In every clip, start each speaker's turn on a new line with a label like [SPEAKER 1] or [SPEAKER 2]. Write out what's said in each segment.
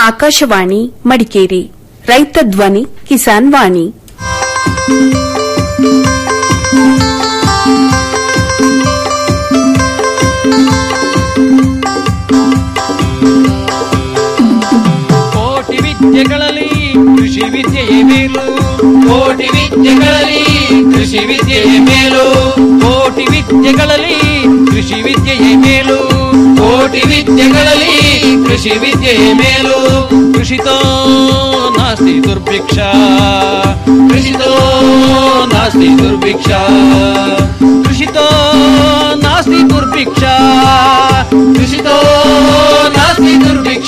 [SPEAKER 1] ಆಕಾಶವಾಣಿ ಮಡಿಕೇರಿ ರೈತ ಧ್ವನಿ ಕಿಸಾನ್ ವಾಣಿ
[SPEAKER 2] ಕೋಟಿ ವಿದ್ಯೆಗಳಲ್ಲಿ ಕೃಷಿ ವಿದ್ಯೆಯೇ ಮೇಲು ಕೋಟಿ ವಿದ್ಯೆಗಳಲ್ಲಿ ಕೃಷಿ ವಿದ್ಯೆಯೇ ಮೇಲು ಕೋಟಿ ವಿದ್ಯೆಗಳಲ್ಲಿ ಕೃಷಿ ವಿದ್ಯೆಯೇ ಮೇಲು ಕೋಟಿ ವಿದ್ಯೆಗಳಲ್ಲಿ ಕೃಷಿ ವಿದ್ಯೆಯೇ ಮೇಲು ಕೃಷಿತೋ ನಾಸ್ತಿ ದುರ್ಭಿಕ್ಷ ಕೃಷಿತೋ ನಾಸ್ತಿ ದುರ್ಭಿಕ್ಷ ಕೃಷಿತೋ ನಾಸ್ತಿ ದುರ್ಭಿಕ್ಷ ಕೃಷಿತೋ ನಾಸ್ತಿ ದುರ್ಭಿಕ್ಷ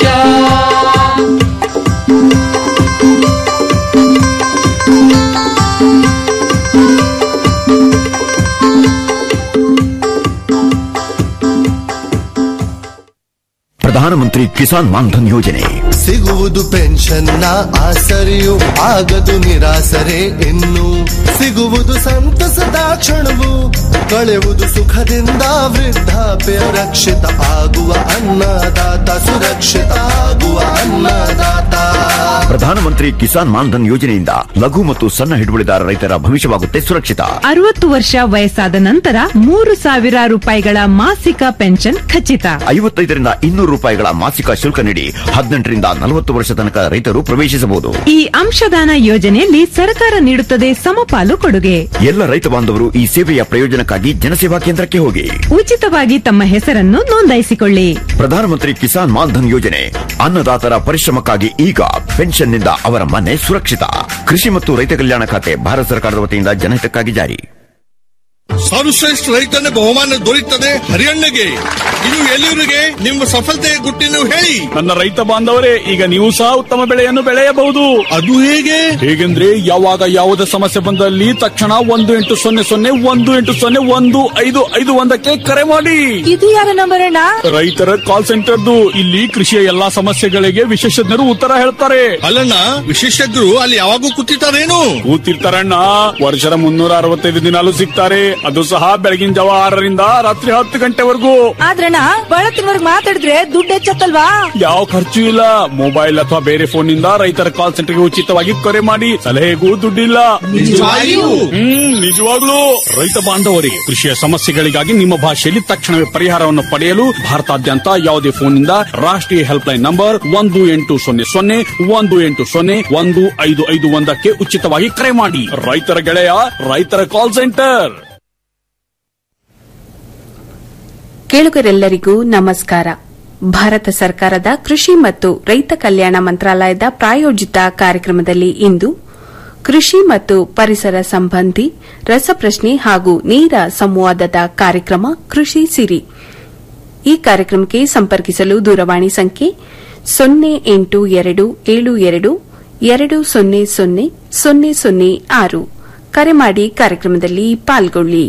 [SPEAKER 3] ಪ್ರಧಾನಮಂತ್ರಿ ಕಿಸಾನ್ ಮಾನ್ಧನ್ ಯೋಜನೆ
[SPEAKER 4] ಸಿಗುವುದು ಪೆನ್ಷನ್ನ ಆಸರೆಯು ಆಗದು ನಿರಾಸರೆ ಇನ್ನು ಸಿಗುವುದು ಸಂತಸದ ಕ್ಷಣವು ಕಳೆವುದು ಸುಖದಿಂದ ವೃದ್ಧಾಪ್ಯ ರಕ್ಷಿತ ಆಗುವ ಅನ್ನದಾತ ಸುರಕ್ಷಿತ ಆಗುವ ಅನ್ನದಾತ
[SPEAKER 3] ಪ್ರಧಾನಮಂತ್ರಿ ಕಿಸಾನ್ ಮಾನ್ಧನ್ ಯೋಜನೆಯಿಂದ ಲಘು ಮತ್ತು ಸಣ್ಣ ಹಿಡುವಳಿದಾರ ರೈತರ ಭವಿಷ್ಯವಾಗುತ್ತೆ ಸುರಕ್ಷಿತ
[SPEAKER 5] ಅರವತ್ತು ವರ್ಷ ವಯಸ್ಸಾದ ನಂತರ ಮೂರು ಸಾವಿರ ರೂಪಾಯಿಗಳ ಮಾಸಿಕ ಪೆನ್ಷನ್ ಖಚಿತ
[SPEAKER 3] ಐವತ್ತೈದರಿಂದ ಇನ್ನೂರು ರೂಪಾಯಿಗಳ ಮಾಸಿಕ ಶುಲ್ಕ ನೀಡಿ ಹದಿನೆಂಟರಿಂದ ನಲವತ್ತು ವರ್ಷ ತನಕ ರೈತರು ಪ್ರವೇಶಿಸಬಹುದು
[SPEAKER 5] ಈ ಅಂಶದಾನ ಯೋಜನೆಯಲ್ಲಿ ಸರ್ಕಾರ ನೀಡುತ್ತದೆ ಸಮಪಾಲು ಕೊಡುಗೆ
[SPEAKER 3] ಎಲ್ಲ ರೈತ ಬಾಂಧವರು ಈ ಸೇವೆಯ ಪ್ರಯೋಜನಕ್ಕಾಗಿ ಜನಸೇವಾ ಕೇಂದ್ರಕ್ಕೆ ಹೋಗಿ
[SPEAKER 5] ಉಚಿತವಾಗಿ ತಮ್ಮ ಹೆಸರನ್ನು ನೋಂದಾಯಿಸಿಕೊಳ್ಳಿ
[SPEAKER 3] ಪ್ರಧಾನಮಂತ್ರಿ ಕಿಸಾನ್ ಮಾನ್ಧನ್ ಯೋಜನೆ ಅನ್ನದಾತರ ಪರಿಶ್ರಮಕ್ಕಾಗಿ ಈಗ ಪೆನ್ಷನ್ನಿಂದ ಅವರ ಮನೆ ಸುರಕ್ಷಿತ ಕೃಷಿ ಮತ್ತು ರೈತ ಕಲ್ಯಾಣ ಖಾತೆ ಭಾರತ ಸರ್ಕಾರದ ವತಿಯಿಂದ ಜನಹಿತಕ್ಕಾಗಿ ಜಾರಿ
[SPEAKER 6] ಸರ್ವಶ್ರೇಷ್ಠ ರೈತನ ಬಹುಮಾನ ದೊರೆಯುತ್ತದೆ ಹರಿಯಣ್ಣಗೆ ಇದು ಎಲ್ಲಿವರಿಗೆ ನಿಮ್ಮ ಸಫಲತೆಯ ಗುಟ್ಟಿನ ಹೇಳಿ
[SPEAKER 7] ನನ್ನ ರೈತ ಬಾಂಧವರೇ ಈಗ ನೀವು ಸಹ ಉತ್ತಮ ಬೆಳೆಯನ್ನು ಬೆಳೆಯಬಹುದು
[SPEAKER 6] ಅದು ಹೇಗೆ
[SPEAKER 7] ಹೇಗೆಂದ್ರೆ ಯಾವಾಗ ಯಾವುದೇ ಸಮಸ್ಯೆ ಬಂದಲ್ಲಿ ತಕ್ಷಣ ಒಂದು ಎಂಟು ಸೊನ್ನೆ ಸೊನ್ನೆ ಒಂದು ಎಂಟು ಸೊನ್ನೆ ಒಂದು ಐದು ಐದು ಒಂದಕ್ಕೆ ಕರೆ ಮಾಡಿ
[SPEAKER 5] ಇದು ಯಾರ ನಂಬರ್ ಅಣ್ಣ
[SPEAKER 7] ರೈತರ ಕಾಲ್ ಸೆಂಟರ್ದು ಇಲ್ಲಿ ಕೃಷಿಯ ಎಲ್ಲಾ ಸಮಸ್ಯೆಗಳಿಗೆ ವಿಶೇಷಜ್ಞರು ಉತ್ತರ ಹೇಳ್ತಾರೆ
[SPEAKER 6] ಅಲ್ಲಣ್ಣ ವಿಶೇಷಜ್ಞರು ಅಲ್ಲಿ ಯಾವಾಗೂ ಕೂತಿರ್ತಾರೇನು
[SPEAKER 7] ಕೂತಿರ್ತಾರಣ್ಣ ವರ್ಷದ ಮುನ್ನೂರ ಅರವತ್ತೈದು ದಿನಾಲು ಸಿಗ್ತಾರೆ ಅದು ಸಹ ಬೆಳಗಿನ ಜಾವ ಆರರಿಂದ ರಾತ್ರಿ ಹತ್ತು ಗಂಟೆವರೆಗೂ
[SPEAKER 5] ಆದ್ರಣ್ಣ ಬಳತ್ತಿನವರ್ಗ್ ಮಾತಾಡಿದ್ರೆ ದುಡ್ಡು ಹೆಚ್ಚತ್ತಲ್ವಾ
[SPEAKER 7] ಯಾವ ಖರ್ಚು ಇಲ್ಲ ಮೊಬೈಲ್ ಅಥವಾ ಬೇರೆ ಫೋನ್ ನಿಂದ ರೈತರ ಕಾಲ್ ಸೆಂಟರ್ಗೆ ಉಚಿತವಾಗಿ ಕರೆ ಮಾಡಿ ಸಲಹೆಗೂ ದುಡ್ಡಿಲ್ಲ
[SPEAKER 6] ನಿಜವಾಗಿಯೂ?
[SPEAKER 7] ಹ್ಮ್ ನಿಜವಾಗ್ಲೂ ರೈತ ಬಾಂಧವರೇ ಕೃಷಿಯ ಸಮಸ್ಯೆಗಳಿಗಾಗಿ ನಿಮ್ಮ ಭಾಷೆಯಲ್ಲಿ ತಕ್ಷಣವೇ ಪರಿಹಾರವನ್ನು ಪಡೆಯಲು ಭಾರತಾದ್ಯಂತ ಯಾವುದೇ ಫೋನ್ನಿಂದ ರಾಷ್ಟ್ರೀಯ ಹೆಲ್ಪ್ ಲೈನ್ ನಂಬರ್ ಒಂದು ಎಂಟು ಸೊನ್ನೆ ಸೊನ್ನೆ ಒಂದು ಎಂಟು ಸೊನ್ನೆ ಒಂದು ಐದು ಐದು ಒಂದಕ್ಕೆ ಉಚಿತವಾಗಿ ಕರೆ ಮಾಡಿ ರೈತರ ಗೆಳೆಯ ರೈತರ ಕಾಲ್ ಸೆಂಟರ್
[SPEAKER 1] ಕೇಳುಗರೆಲ್ಲರಿಗೂ ನಮಸ್ಕಾರ ಭಾರತ ಸರ್ಕಾರದ ಕೃಷಿ ಮತ್ತು ರೈತ ಕಲ್ಯಾಣ ಮಂತ್ರಾಲಯದ ಪ್ರಾಯೋಜಿತ ಕಾರ್ಯಕ್ರಮದಲ್ಲಿ ಇಂದು ಕೃಷಿ ಮತ್ತು ಪರಿಸರ ಸಂಬಂಧಿ ರಸಪ್ರಶ್ನೆ ಹಾಗೂ ನೇರ ಸಂವಾದದ ಕಾರ್ಯಕ್ರಮ ಕೃಷಿ ಸಿರಿ ಈ ಕಾರ್ಯಕ್ರಮಕ್ಕೆ ಸಂಪರ್ಕಿಸಲು ದೂರವಾಣಿ ಸಂಖ್ಯೆ ಸೊನ್ನೆ ಎಂಟು ಎರಡು ಏಳು ಎರಡು ಎರಡು ಸೊನ್ನೆ ಸೊನ್ನೆ ಸೊನ್ನೆ ಸೊನ್ನೆ ಆರು ಕರೆ ಮಾಡಿ ಕಾರ್ಯಕ್ರಮದಲ್ಲಿ ಪಾಲ್ಗೊಳ್ಳಿ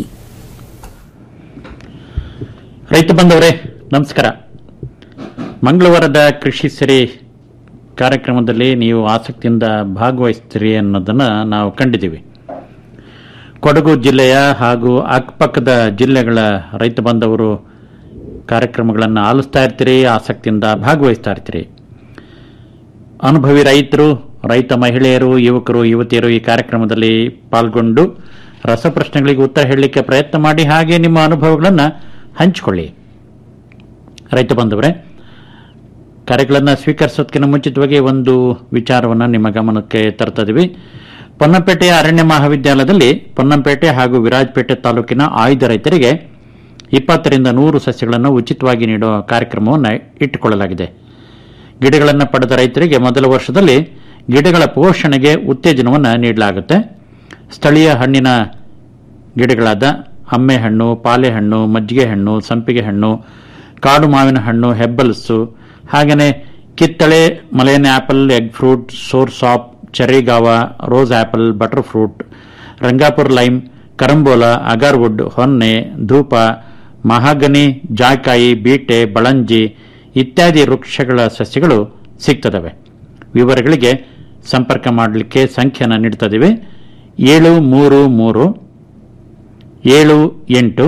[SPEAKER 8] ರೈತ ಬಂದವರೇ ನಮಸ್ಕಾರ ಮಂಗಳವಾರದ ಕೃಷಿ ಸಿರಿ ಕಾರ್ಯಕ್ರಮದಲ್ಲಿ ನೀವು ಆಸಕ್ತಿಯಿಂದ ಭಾಗವಹಿಸ್ತೀರಿ ಅನ್ನೋದನ್ನು ನಾವು ಕಂಡಿದ್ದೀವಿ ಕೊಡಗು ಜಿಲ್ಲೆಯ ಹಾಗೂ ಅಕ್ಕಪಕ್ಕದ ಜಿಲ್ಲೆಗಳ ರೈತ ಬಂಧವರು ಕಾರ್ಯಕ್ರಮಗಳನ್ನು ಆಲಿಸ್ತಾ ಇರ್ತೀರಿ ಆಸಕ್ತಿಯಿಂದ ಭಾಗವಹಿಸ್ತಾ ಇರ್ತೀರಿ ಅನುಭವಿ ರೈತರು ರೈತ ಮಹಿಳೆಯರು ಯುವಕರು ಯುವತಿಯರು ಈ ಕಾರ್ಯಕ್ರಮದಲ್ಲಿ ಪಾಲ್ಗೊಂಡು ರಸಪ್ರಶ್ನೆಗಳಿಗೆ ಉತ್ತರ ಹೇಳಲಿಕ್ಕೆ ಪ್ರಯತ್ನ ಮಾಡಿ ಹಾಗೆ ನಿಮ್ಮ ಅನುಭವಗಳನ್ನು ಹಂಚಿಕೊಳ್ಳಿ ರೈತ ಬಂಧುವರೇ ಕರೆಗಳನ್ನು ಸ್ವೀಕರಿಸೋದಕ್ಕಿಂತ ಮುಂಚಿತವಾಗಿ ಒಂದು ವಿಚಾರವನ್ನು ನಿಮ್ಮ ಗಮನಕ್ಕೆ ತರ್ತಿದ್ದೀವಿ ಪೊನ್ನಂಪೇಟೆಯ ಅರಣ್ಯ ಮಹಾವಿದ್ಯಾಲಯದಲ್ಲಿ ಪೊನ್ನಂಪೇಟೆ ಹಾಗೂ ವಿರಾಜಪೇಟೆ ತಾಲೂಕಿನ ಆಯ್ದ ರೈತರಿಗೆ ಇಪ್ಪತ್ತರಿಂದ ನೂರು ಸಸ್ಯಗಳನ್ನು ಉಚಿತವಾಗಿ ನೀಡುವ ಕಾರ್ಯಕ್ರಮವನ್ನು ಇಟ್ಟುಕೊಳ್ಳಲಾಗಿದೆ ಗಿಡಗಳನ್ನು ಪಡೆದ ರೈತರಿಗೆ ಮೊದಲ ವರ್ಷದಲ್ಲಿ ಗಿಡಗಳ ಪೋಷಣೆಗೆ ಉತ್ತೇಜನವನ್ನು ನೀಡಲಾಗುತ್ತೆ ಸ್ಥಳೀಯ ಹಣ್ಣಿನ ಗಿಡಗಳಾದ ಅಮ್ಮೆ ಹಣ್ಣು ಪಾಲೆಹಣ್ಣು ಮಜ್ಜಿಗೆ ಹಣ್ಣು ಸಂಪಿಗೆ ಹಣ್ಣು ಕಾಡು ಮಾವಿನ ಹಣ್ಣು ಹೆಬ್ಬಲ್ಸು ಹಾಗೆಯೇ ಕಿತ್ತಳೆ Malayan apple egg fruit soursop ಚೆರ್ರಿಗಾವ rose apple butter fruit Rangapur lime carambola agarwood ಹೊನ್ನೆ ಧೂಪ ಮಹಾಗನಿ ಜಾಯ್ಕಾಯಿ ಬೀಟೆ ಬಳಂಜಿ ಇತ್ಯಾದಿ ವೃಕ್ಷಗಳ ಸಸ್ಯಗಳು ಸಿಗ್ತದವೆ ವಿವರಗಳಿಗೆ ಸಂಪರ್ಕ ಮಾಡಲಿಕ್ಕೆ ಸಂಖ್ಯೆಯನ್ನು ನೀಡ್ತದಿವೆ ಏಳು ಮೂರು ಮೂರು ಏಳು ಎಂಟು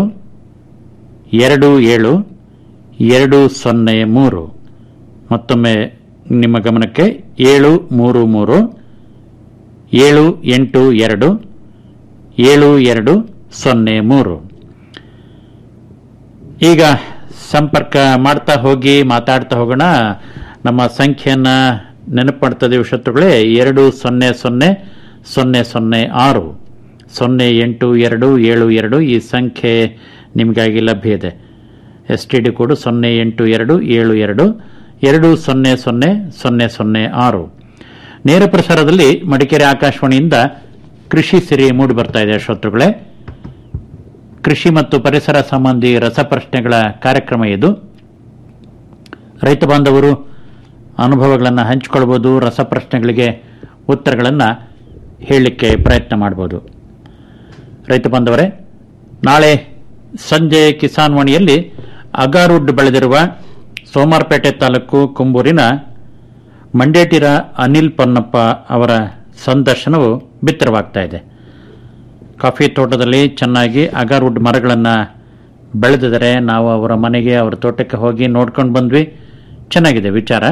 [SPEAKER 8] ಎರಡು ಏಳು ಎರಡು ಸೊನ್ನೆ ಮೂರು ಮತ್ತೊಮ್ಮೆ ನಿಮ್ಮ ಗಮನಕ್ಕೆ ಏಳು ಮೂರು ಮೂರು ಏಳು ಎಂಟು ಎರಡು ಏಳು ಎರಡು ಸೊನ್ನೆ ಮೂರು ಈಗ ಸಂಪರ್ಕ ಮಾಡ್ತಾ ಹೋಗಿ ಮಾತಾಡ್ತಾ ಹೋಗೋಣ ನಮ್ಮ ಸಂಖ್ಯೆಯನ್ನ ನೆನಪು ಮಾಡ್ತದೆ ಶತ್ರುಗಳೇ ಎರಡು ಸೊನ್ನೆ ಸೊನ್ನೆ ಸೊನ್ನೆ ಸೊನ್ನೆ ಆರು ಸೊನ್ನೆ ಎಂಟು ಎರಡು ಏಳು ಎರಡು ಈ ಸಂಖ್ಯೆ ನಿಮಗಾಗಿ ಲಭ್ಯ ಇದೆ ಎಸ್ ಟಿ ಡಿ ಕೋಡು ಸೊನ್ನೆ ಎಂಟು ಎರಡು ಏಳು ಎರಡು ಎರಡು ಸೊನ್ನೆ ಸೊನ್ನೆ ಸೊನ್ನೆ ಸೊನ್ನೆ ಆರು ನೇರ ಪ್ರಸಾರದಲ್ಲಿ ಮಡಿಕೇರಿ ಆಕಾಶವಾಣಿಯಿಂದ ಕೃಷಿ ಸಿರಿ ಮೂಡಿ ಬರ್ತಾ ಇದೆ ಶ್ರೋತೃಗಳೇ ಕೃಷಿ ಮತ್ತು ಪರಿಸರ ಸಂಬಂಧಿ ರಸಪ್ರಶ್ನೆಗಳ ಕಾರ್ಯಕ್ರಮ ಇದು ರೈತ ಬಾಂಧವರು ಅನುಭವಗಳನ್ನು ಹಂಚಿಕೊಳ್ಬೋದು ರಸಪ್ರಶ್ನೆಗಳಿಗೆ ಉತ್ತರಗಳನ್ನು ಹೇಳಲಿಕ್ಕೆ ಪ್ರಯತ್ನ ಮಾಡ್ಬೋದು ರೈತ ಬಾಂಧವರೇ ನಾಳೆ ಸಂಜೆ ಕಿಸಾನ್ ವಾಣಿಯಲ್ಲಿ ಅಗಾರುಡ್ ಬೆಳೆದಿರುವ ಸೋಮಾರ್ಪೇಟೆ ತಾಲೂಕು ಕುಂಬೂರಿನ ಮಂಡೇಟಿರ ಅನಿಲ್ ಪೊನ್ನಪ್ಪ ಅವರ ಸಂದರ್ಶನವು ಬಿತ್ತರವಾಗ್ತಾ ಇದೆ ಕಾಫಿ ತೋಟದಲ್ಲಿ ಚೆನ್ನಾಗಿ ಅಗಾರ್ವುಡ್ ಮರಗಳನ್ನು ಬೆಳೆದಿದ್ದಾರೆ ನಾವು ಅವರ ಮನೆಗೆ ಅವರ ತೋಟಕ್ಕೆ ಹೋಗಿ ನೋಡ್ಕೊಂಡು ಬಂದ್ವಿ ಚೆನ್ನಾಗಿದೆ ವಿಚಾರ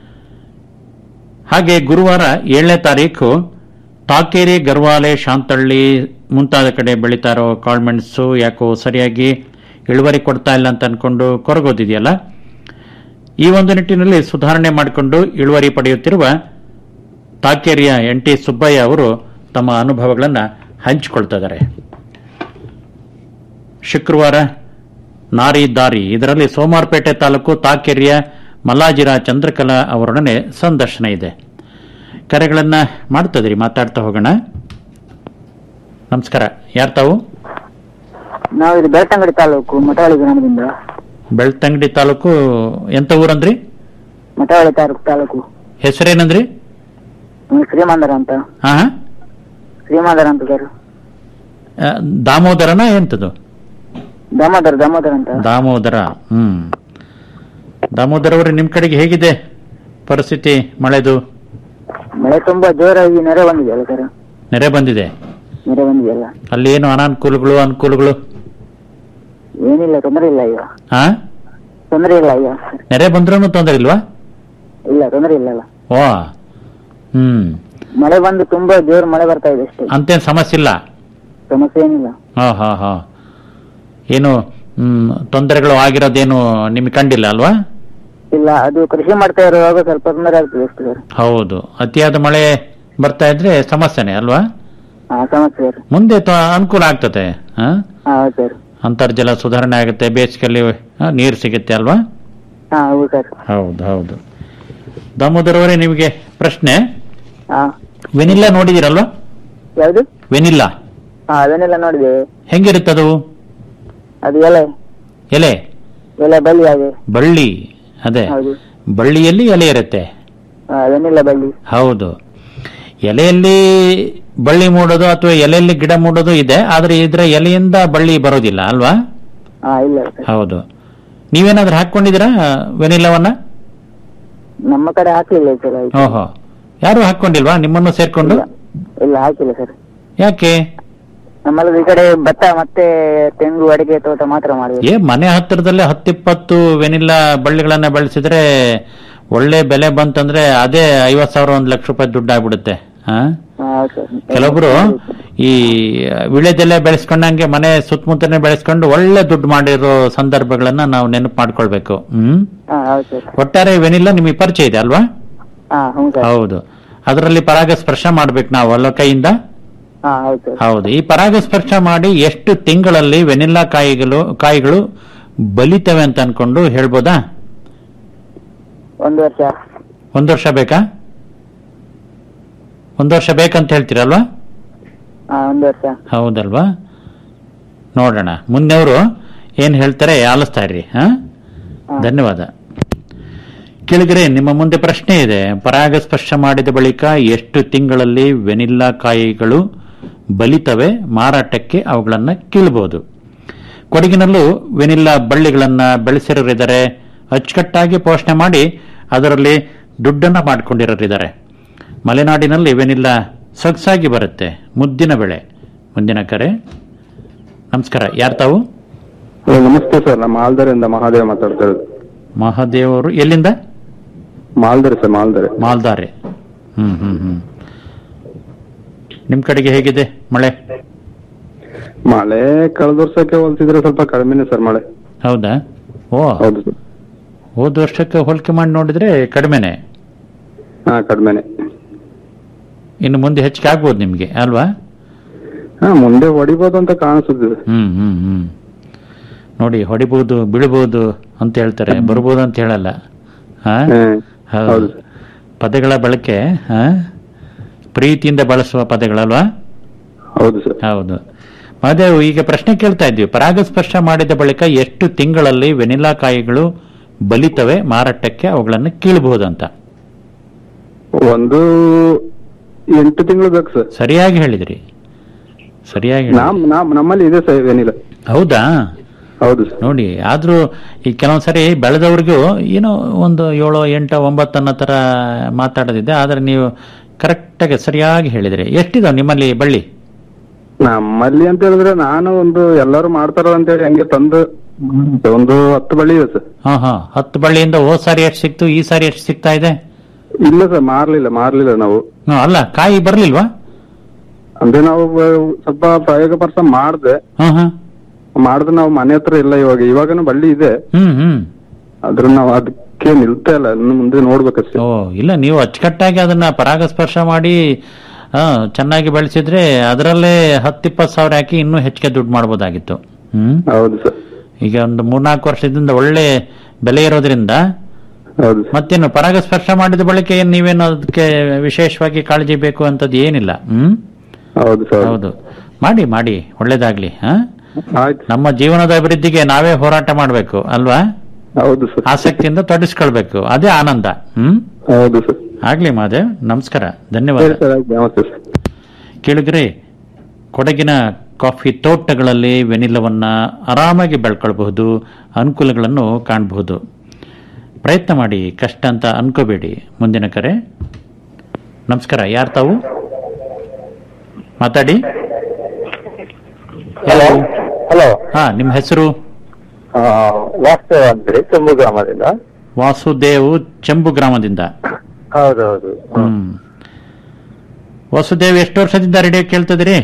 [SPEAKER 8] ಹಾಗೆ ಗುರುವಾರ ಏಳನೇ ತಾರೀಕು ತಾಕೇರಿ ಗರ್ವಾಲೆ ಶಾಂತಳ್ಳಿ ಮುಂತಾದ ಕಡೆ ಬೆಳೀತಾ ಇರೋ ಕಾಳ್ಮೆಣಸು ಯಾಕೋ ಸರಿಯಾಗಿ ಇಳುವರಿ ಕೊಡ್ತಾ ಇಲ್ಲ ಅಂತ ಅನ್ಕೊಂಡು ಕೊರಗೋದಿದೆಯಲ್ಲ ಈ ಒಂದು ನಿಟ್ಟಿನಲ್ಲಿ ಸುಧಾರಣೆ ಮಾಡಿಕೊಂಡು ಇಳುವರಿ ಪಡೆಯುತ್ತಿರುವ ತಾಕೇರಿಯ ಎನ್ ಟಿ ಸುಬ್ಬಯ್ಯ ಅವರು ತಮ್ಮ ಅನುಭವಗಳನ್ನು ಹಂಚಿಕೊಳ್ತಾ ಇದ್ದಾರೆ ಶುಕ್ರವಾರ ನಾರಿ ದಾರಿ ಇದರಲ್ಲಿ ಸೋಮಾರ್ಪೇಟೆ ತಾಲೂಕು ತಾಕೆರೆಯ ಮಲ್ಲಾಜಿರ ಚಂದ್ರಕಲಾ ಅವರೊಡನೆ ಸಂದರ್ಶನ ಇದೆ ಕರೆಗಳನ್ನ ಮಾಡ್ತದ್ರಿ ಮಾತಾಡ್ತಾ ಹೋಗೋಣ ನಮಸ್ಕಾರ ಯಾರು ತಾವು
[SPEAKER 9] ನಾವು ಇದು ಬೆಳ್ತಂಗಡಿ ತಾಲೂಕು ಮಠವಳ್ಳಿ ಗ್ರಾಮದಿಂದ
[SPEAKER 8] ಬೆಳ್ತಂಗಡಿ ತಾಲೂಕು ಎಂತ ಊರಂದ್ರಿ
[SPEAKER 9] ಮಠವಳ್ಳಿ ತಾಲೂಕು ತಾಲೂಕು
[SPEAKER 8] ಹೆಸರೇನಂದ್ರಿ
[SPEAKER 9] ಹ್ಮ್, ಶ್ರೀಮಂದರ ಅಂತ
[SPEAKER 8] ಹಾ
[SPEAKER 9] ಶ್ರೀಮಂದರ ಅಂತ ಸರ್
[SPEAKER 8] ಆ, ದಾಮೋದರನ ಎಂತದು
[SPEAKER 9] ದಾಮೋದರ ದಾಮೋದರ ಅಂತ
[SPEAKER 8] ದಾಮೋದರ ಹ್ಮ್ ದಾಮೋದರ ಅವರೇ ನಿಮ್ ಕಡೆಗೆ ಹೇಗಿದೆ ಪರಿಸ್ಥಿತಿ ಮಳೆದು
[SPEAKER 9] ಮಳೆ ತುಂಬಾ ಜೋರಾಗಿ ನೆರೆ ಬಂದಿದೆಯಲ್ಲ ಸರ್
[SPEAKER 8] ನೆರೆ ಬಂದಿದೆ
[SPEAKER 9] ನೆರೆ ಬಂದಿದೆಯಲ್ಲ
[SPEAKER 8] ಅಲ್ಲಿ ಏನು ಅನಾನುಕೂಲಗಳು ಅನುಕೂಲಗಳು
[SPEAKER 9] ಏನಿಲ್ಲ ತೊಂದರೆ ಇಲ್ಲ ಈಗ
[SPEAKER 8] ಹಾ
[SPEAKER 9] ತೊಂದರೆ ಇಲ್ಲ ಈಗ
[SPEAKER 8] ನೆರೆ ಬಂದ್ರೂ ತೊಂದರೆ ಇಲ್ವಾ
[SPEAKER 9] ಇಲ್ಲ ತೊಂದರೆ ಇಲ್ಲ ಅಲ್ಲ
[SPEAKER 8] ಓ ಹ್ಮ್
[SPEAKER 9] ಮಳೆ ಬಂದು ತುಂಬಾ ಜೋರ್ ಮಳೆ ಬರ್ತಾ ಇದೆ ಅಷ್ಟೇ
[SPEAKER 8] ಅಂತೇನ್ ಸಮಸ್ಯೆ ಇಲ್ಲ
[SPEAKER 9] ಸಮಸ್ಯೆ ಏನಿಲ್ಲ
[SPEAKER 8] ಹಾ ಹಾ ಹಾ ಏನು ಹ್ಮ್ ತೊಂದರೆಗಳು ಆಗಿರೋದೇನು ನಿಮಗೆ ಕಂಡಿಲ್ಲ ಅಲ್ವಾ
[SPEAKER 9] ಇಲ್ಲ ಅದು ಕೃಷಿ ಮಾಡ್ತಾ ಇರುವಾಗ ಸ್ವಲ್ಪ ತೊಂದರೆ ಆಗ್ತದೆ ಅಷ್ಟೇ ಸರ್
[SPEAKER 8] ಹೌದು ಅತಿಯಾದ ಮಳೆ ಬರ್ತಾ ಇದ್ರೆ ಸಮಸ್ಯೆನೆ ಅಲ್ವಾ
[SPEAKER 9] ಹಾ ಸಮಸ್ಯೆ ಸರ್
[SPEAKER 8] ಮುಂದೆ ತ- ಅನುಕೂಲ ಆಗ್ತದೆ ಹಾ
[SPEAKER 9] ಹಾ ಹೌದು ಸರ್
[SPEAKER 8] ಅಂತರ್ಜಲ ಸುಧಾರಣೆ ಆಗುತ್ತೆ ಬೇಸಿಗೆಯಲ್ಲಿ ಆ, ನೀರು ಸಿಗುತ್ತೆ ಅಲ್ವಾ
[SPEAKER 9] ಹಾ ಹೌದು ಸರ್
[SPEAKER 8] ಹೌದು ಹೌದು ದಾಮೋದರ್ ಅವರೇ ನಿಮಗೆ ಪ್ರಶ್ನೆ
[SPEAKER 9] ಹಾ
[SPEAKER 8] ವೆನಿಲ್ಲಾ ನೋಡಿದಿರಲ್ವಾ
[SPEAKER 9] ಯಾವುದು
[SPEAKER 8] ವೆನಿಲ್ಲಾ
[SPEAKER 9] ಹಾ ಅದನ್ನೆಲ್ಲ ನೋಡಿದೆ
[SPEAKER 8] ಹೆಂಗಿರುತ್ತದು
[SPEAKER 9] ಅದು ಎಲೆ
[SPEAKER 8] ಎಲೆ
[SPEAKER 9] ಎಲೆ ಬಳ್ಳಿ ಹಾಗೆ
[SPEAKER 8] ಬಳ್ಳಿ ಅದೇ
[SPEAKER 9] ಹೌದು
[SPEAKER 8] ಬಳ್ಳಿಯಲ್ಲಿ ಎಲೆ ಇರುತ್ತೆ
[SPEAKER 9] ಹಾ, ಅದನ್ನೆಲ್ಲ ಬಳ್ಳಿ
[SPEAKER 8] ಹೌದು ಎಲೆಯಲ್ಲಿ ಬಳ್ಳಿ ಮೂಡೋದು ಅಥವಾ ಎಲೆಯಲ್ಲಿ ಗಿಡ ಮೂಡೋದು ಇದೆ ಆದ್ರೆ ಇದ್ರ ಎಲೆಯಿಂದ ಬಳ್ಳಿ ಬರೋದಿಲ್ಲ ಅಲ್ವಾ
[SPEAKER 9] ಹಾ ಇಲ್ಲ ಸರ್
[SPEAKER 8] ಹೌದು ನೀವೇನಾದ್ರೂ ಹಾಕೊಂಡಿದ್ದೀರಾ ವೆನಿಲವನ್ನ
[SPEAKER 9] ನಮ್ಮ ಕಡೆ ಹಾಕ್ಲಿಲ್ಲ ಸರ್ ಆಯ್ತು
[SPEAKER 8] ಓಹೋ ಯಾರು ಹಾಕೊಂಡಿಲ್ವಾ ನಿಮ್ಮನ್ನು ಸೇರ್ಕೊಂಡು
[SPEAKER 9] ಇಲ್ಲ ಹಾಕಿಲ್ಲ ಸರ್
[SPEAKER 8] ಯಾಕೆ
[SPEAKER 9] ನಮ್ಮಲ್ಲಿ ಈ ಕಡೆ ಭತ್ತ ಮತ್ತೆ ತೆಂಗು ಅಡಿಕೆ ತೋಟ ಮಾತ್ರ ಮಾಡಿದೆ
[SPEAKER 8] ಏ ಮನೆ ಹತ್ತಿರದಲ್ಲೇ ಹತ್ತಿಪ್ಪತ್ತು ವೆನಿಲ್ಲಾ ಬಳ್ಳಿಗಳನ್ನ ಬೆಳೆಸಿದ್ರೆ ಒಳ್ಳೆ ಬೆಲೆ ಬಂತಂದ್ರೆ ಅದೇ ಐವತ್ ಸಾವಿರ ಒಂದ್ ಲಕ್ಷ ರೂಪಾಯಿ ದುಡ್ಡು ಆಗ್ಬಿಡುತ್ತೆ ಹಾ ಕೆಲವೊಬ್ರು ಈ ವಿಳೆದೆಲೆ ಬೆಳೆಸ್ಕೊಂಡಂಗೆ ಮನೆ ಸುತ್ತಮುತ್ತನೇ ಬೆಳೆಸ್ಕೊಂಡು ಒಳ್ಳೆ ದುಡ್ಡು ಮಾಡಿರೋ ಸಂದರ್ಭಗಳನ್ನ ನಾವು ನೆನಪು ಮಾಡ್ಕೊಳ್ಬೇಕು ಹ್ಮ್
[SPEAKER 9] ಹಾ ಹೌದು ಸರ್
[SPEAKER 8] ಒಟ್ಟಾರೆ ವೆನಿಲ್ಲಾ ನಿಮಗೆ ಪರಿಚಯ ಇದೆ ಅಲ್ವಾ
[SPEAKER 9] ಹಾ ಹ್ಞೂ ಸರ್
[SPEAKER 8] ಹೌದು ಅದರಲ್ಲಿ ಪರಾಗಸ್ಪರ್ಶ ಮಾಡ್ಬೇಕು ನಾವು ಅಲ್ಲ ಕೈಯಿಂದ
[SPEAKER 9] ಹಾ ಹೌದು ಸರ್
[SPEAKER 8] ಹೌದು ಈ ಪರಾಗಸ್ಪರ್ಶ ಮಾಡಿ ಎಷ್ಟು ತಿಂಗಳಲ್ಲಿ ವೆನಿಲ್ಲಾ ಕಾಯಿಗಳು ಕಾಯಿಗಳು ಬಲಿತವೆ ಅಂತ ಅನ್ಕೊಂಡು ಹೇಳ್ಬೋದಾ
[SPEAKER 9] ಒಂದು ವರ್ಷ
[SPEAKER 8] ಒಂದು ವರ್ಷ ಬೇಕಾ ಒಂದು ವರ್ಷ ಬೇಕಂತ ಹೇಳ್ತೀರಲ್ವಾ
[SPEAKER 9] ಹಾ ಒಂದು ವರ್ಷ
[SPEAKER 8] ಹೌದಲ್ವಾ ನೋಡೋಣ ಮುಂದೆವರು ಏನ್ ಹೇಳ್ತಾರೆ ಆಲಿಸ್ತಾ ಇರ್ರಿ ಹಾ ಧನ್ಯವಾದ ಕೆಳಗರೆ ನಿಮ್ಮ ಮುಂದೆ ಪ್ರಶ್ನೆ ಇದೆ ಪರಾಗಸ್ಪರ್ಶ ಮಾಡಿದ ಬಳಿಕ ಎಷ್ಟು ತಿಂಗಳಲ್ಲಿ ವೆನಿಲ್ಲಾ ಕಾಯಿಗಳು ಬಲಿತವೆ ಮಾರಾಟಕ್ಕೆ ಅವುಗಳನ್ನ ಕೀಳ್ಬೋದು ಕೊಡಗಿನಲ್ಲೂ ವೆನಿಲ್ಲಾ ಬಳ್ಳಿಗಳನ್ನ ಬೆಳೆಸಿರೋರಿದ್ದಾರೆ ಅಚ್ಚುಕಟ್ಟಾಗಿ ಪೋಷಣೆ ಮಾಡಿ ಅದರಲ್ಲಿ ದುಡ್ಡನ್ನ ಮಾಡ್ಕೊಂಡಿರೋರಿದ್ದಾರೆ ಮಲೆನಾಡಿನಲ್ಲಿ ವೆನಿಲ್ಲಾ ಸೊಗಸಾಗಿ ಬರುತ್ತೆ ಮುದ್ದಿನ ಬೆಳೆ ಮುಂದಿನ ಕರೆ ನಮಸ್ಕಾರ ಯಾರು ತಾವು
[SPEAKER 10] ನಮಸ್ತೆ ಸರ್ ನಮ್ಮ ಆಲ್ದರಿಂದ ಮಹಾದೇವ್ ಮಾತಾಡ್ತಾ ಇರೋದು
[SPEAKER 8] ಮಹಾದೇವ್ ಅವರು ಎಲ್ಲಿಂದ
[SPEAKER 10] ಮಾಲ್ದರೆ ಸರ್ ಮಾಲ್ದರೆ
[SPEAKER 8] ಮಾಲ್ದಾರೆ ಹ್ಮ್ ಹ್ಮ್ ಹ್ಮ್ ನಿಮ್ ಕಡೆಗೆ ಹೇಗಿದೆ ಮಳೆ
[SPEAKER 10] ಮಳೆ ಕಳೆದ ವರ್ಷಕ್ಕೆ ಹೋಲಿಸಿದ್ರೆ ಸ್ವಲ್ಪ ಕಡಿಮೆನೆ ಸರ್ ಮಳೆ
[SPEAKER 8] ಹೌದಾ ಓ
[SPEAKER 10] ಹೌದು ಸರ್
[SPEAKER 8] ಹೋದ ವರ್ಷಕ್ಕೆ ಹೋಲಿಕೆ ಮಾಡಿ ನೋಡಿದ್ರೆ ಕಡಿಮೆನೆ
[SPEAKER 10] ಹಾ ಕಡಿಮೆನೆ
[SPEAKER 8] ಇನ್ನು ಮುಂದೆ ಹೆಚ್ಚಿಗೆ ಆಗ್ಬೋದು ನಿಮ್ಗೆ ಅಲ್ವಾ
[SPEAKER 10] ಹಾ ಮುಂದೆ ಹೊಡಿಬೋದು ಅಂತ ಕಾಣಿಸುತ್ತಿದೆ
[SPEAKER 8] ಹ್ಮ್ ಹ್ಮ್ ಹ್ಮ್ ನೋಡಿ ಹೊಡಿಬಹುದು ಬೀಳ್ಬಹುದು ಅಂತ ಹೇಳ್ತಾರೆ ಬರ್ಬೋದು ಅಂತ ಹೇಳಲ್ಲ ಹಾ
[SPEAKER 10] ಹ್ಮ್.
[SPEAKER 8] ಹೌದು ಪದಗಳ ಬಳಕೆ ಹಾ ಪ್ರೀತಿಯಿಂದ ಬಳಸುವ ಪದಗಳಲ್ವಾ
[SPEAKER 10] ಹೌದು ಸರ್
[SPEAKER 8] ಹೌದು ಮಹದೇವ್ ಈಗ ಪ್ರಶ್ನೆ ಕೇಳ್ತಾ ಇದ್ವಿ ಪರಾಗಸ್ಪರ್ಶ ಮಾಡಿದ ಬಳಿಕ ಎಷ್ಟು ತಿಂಗಳಲ್ಲಿ ವೆನಿಲಾ ಕಾಯಿಗಳು ಬಲಿತವೆ ಮಾರಾಟಕ್ಕೆ ಅವುಗಳನ್ನು ಕೀಳಬಹುದಂತ
[SPEAKER 10] ಒಂದು ಎಂಟು ತಿಂಗಳು ಬೇಕು ಸರ್
[SPEAKER 8] ಸರಿಯಾಗಿ ಹೇಳಿದ್ರಿ ಸರಿಯಾಗಿ ಹೇಳಿದ್ರಿ.
[SPEAKER 10] ನಮ್ ನಮ್ ನಮ್ಮಲ್ಲಿ ಇದೆ ಸರ್ ಏನಿಲ್ಲ
[SPEAKER 8] ಹೌದಾ
[SPEAKER 10] ಹೌದು
[SPEAKER 8] ನೋಡಿ ಆದ್ರೂ ಈ ಕೆಲವೊಂದ್ಸರಿ ಬೆಳೆದವ್ರಿಗೂ ಏನೋ ಒಂದು ಏಳು ಎಂಟು ಒಂಬತ್ತು ಅನ್ನೋ ತರ ಮಾತಾಡೋದಿದೆ ಆದ್ರೆ ನೀವು ಕರೆಕ್ಟಾಗಿ ಸರಿಯಾಗಿ ಹೇಳಿದ್ರಿ ಎಷ್ಟಿದಾವ್ ನಿಮ್ಮಲ್ಲಿ ಬಳ್ಳಿ
[SPEAKER 10] ನಮ್ಮಲ್ಲಿ ಅಂತ ಹೇಳಿದ್ರೆ ನಾನು ಒಂದು ಎಲ್ಲರೂ ಮಾಡ್ತಾರ ಅಂತ ಹೇಳಿ ಹಂಗೆ ತಂದು ಒಂದು ಹತ್ತು ಬಳ್ಳಿ ಇದೆ ಸರ್
[SPEAKER 8] ಹಾ ಹಾ ಹತ್ತು ಬಳ್ಳಿಯಿಂದ ಹೋದ್ ಸಾರಿ ಎಷ್ಟು ಸಿಕ್ತು ಈ ಸಾರಿ ಎಷ್ಟು ಸಿಗ್ತಾ ಇದೆ
[SPEAKER 10] ಇಲ್ಲ ಸರ್ ಮಾರ್ಲಿಲ್ಲ ಮಾರ್ಲಿಲ್ಲ ನಾವು
[SPEAKER 8] ಹ್ಮ್, ಅಲ್ಲ ಕಾಯಿ ಬರ್ಲಿಲ್ವಾ
[SPEAKER 10] ಅಂದ್ರೆ ನಾವು ಆ, ಸ್ವಲ್ಪ ಪ್ರಯೋಗ ಪರ್ಸ ಮಾಡ್ದೆ
[SPEAKER 8] ಹಾ ಹಾ
[SPEAKER 10] ಮಾಡಿದ್ರೆ ನಾವು ಮನೆ ಹತ್ರ ಇಲ್ಲ ಇವಾಗ ಇವಾಗನು ಬಳ್ಳಿ ಇದೆ
[SPEAKER 8] ಹ್ಮ್ ಹ್ಮ್
[SPEAKER 10] ಆದ್ರೆ ನಾವು ಅದಕ್ಕೆ ನಿಲ್ತಾ ಇಲ್ಲ ಇನ್ನು ಮುಂದೆ ನೋಡ್ಬೇಕಷ್ಟೇ
[SPEAKER 8] ಓ ಇಲ್ಲ ನೀವು ಅಚ್ಚುಕಟ್ಟಾಗಿ ಅದನ್ನ ಪರಾಗಸ್ಪರ್ಶ ಮಾಡಿ ಆ, ಚೆನ್ನಾಗಿ ಬೆಳೆಸಿದ್ರೆ ಅದರಲ್ಲೇ ಹತ್ತಿಪ್ಪತ್ತು ಸಾವಿರ ಹಾಕಿ ಇನ್ನೂ ಹೆಚ್ಚಿಗೆ ದುಡ್ಡು ಮಾಡ್ಬೋದಾಗಿತ್ತು ಹ್ಮ್
[SPEAKER 10] ಹೌದು ಸರ್
[SPEAKER 8] ಈಗ ಒಂದು ಮೂರ್ನಾಲ್ಕು ವರ್ಷದಿಂದ ಒಳ್ಳೆ ಬೆಲೆ ಇರೋದ್ರಿಂದ
[SPEAKER 10] ಹೌದು
[SPEAKER 8] ಮತ್ತೇನು ಪರಾಗಸ್ಪರ್ಶ ಮಾಡಿದ ಬಳಿಕ ಏನ್ ನೀವೇನು ಅದಕ್ಕೆ ವಿಶೇಷವಾಗಿ ಕಾಳಜಿ ಬೇಕು ಅಂತದ್ದು ಏನಿಲ್ಲ ಹ್ಮ್
[SPEAKER 10] ಹೌದು ಸರ್
[SPEAKER 8] ಹೌದು ಮಾಡಿ ಮಾಡಿ ಒಳ್ಳೇದಾಗ್ಲಿ ಹಾ
[SPEAKER 10] ಆಯ್ತು
[SPEAKER 8] ನಮ್ಮ ಜೀವನದ ಅಭಿವೃದ್ಧಿಗೆ ನಾವೇ ಹೋರಾಟ ಮಾಡ್ಬೇಕು ಅಲ್ವಾ
[SPEAKER 10] ಹೌದು ಸರ್
[SPEAKER 8] ಆಸಕ್ತಿಯಿಂದ ತೊಡಗಿಸ್ಕೊಳ್ಬೇಕು ಅದೇ ಆನಂದ ಹ್ಮ್
[SPEAKER 10] ಹೌದು ಸರ್
[SPEAKER 8] ಆಗ್ಲಿ ಮಾದೇವ್ ನಮಸ್ಕಾರ ಧನ್ಯವಾದ
[SPEAKER 10] ಸರಿ ಸರ್ ಆಯ್ತು ನಮಸ್ತೆ ಸರ್
[SPEAKER 8] ಕೇಳಿದ್ರೆ ಕೊಡಗಿನ ಕಾಫಿ ತೋಟಗಳಲ್ಲಿ ವೆನಿಲವನ್ನ ಆರಾಮಾಗಿ ಬೆಳ್ಕೊಳ್ಬಹುದು ಅನುಕೂಲಗಳನ್ನು ಕಾಣಬಹುದು ಪ್ರಯತ್ನ ಮಾಡಿ ಕಷ್ಟ ಅಂತ ಅನ್ಕೋಬೇಡಿ ಮುಂದಿನ ಕರೆ ನಮಸ್ಕಾರ ಯಾರು ತಾವು ಮಾತಾಡಿ
[SPEAKER 11] ಹಲೋ ಹಲೋ
[SPEAKER 8] ಹಾ ನಿಮ್ಮ ಹೆಸರು
[SPEAKER 11] ವಾಸ್ತವ ಅಂತೇಳಿ ತುಂಬು ಗ್ರಾಮದಿಂದ
[SPEAKER 8] ವಾಸುದೇವ್ ಚೆಂಬು ಗ್ರಾಮದಿಂದ
[SPEAKER 11] ಹೌದೌದು
[SPEAKER 8] ಹ್ಮ್ ವಾಸುದೇವ್ ಎಷ್ಟು ವರ್ಷದಿಂದ ರೇಡಿಯೋ ಕೇಳ್ತಿದ್ದೀರಿ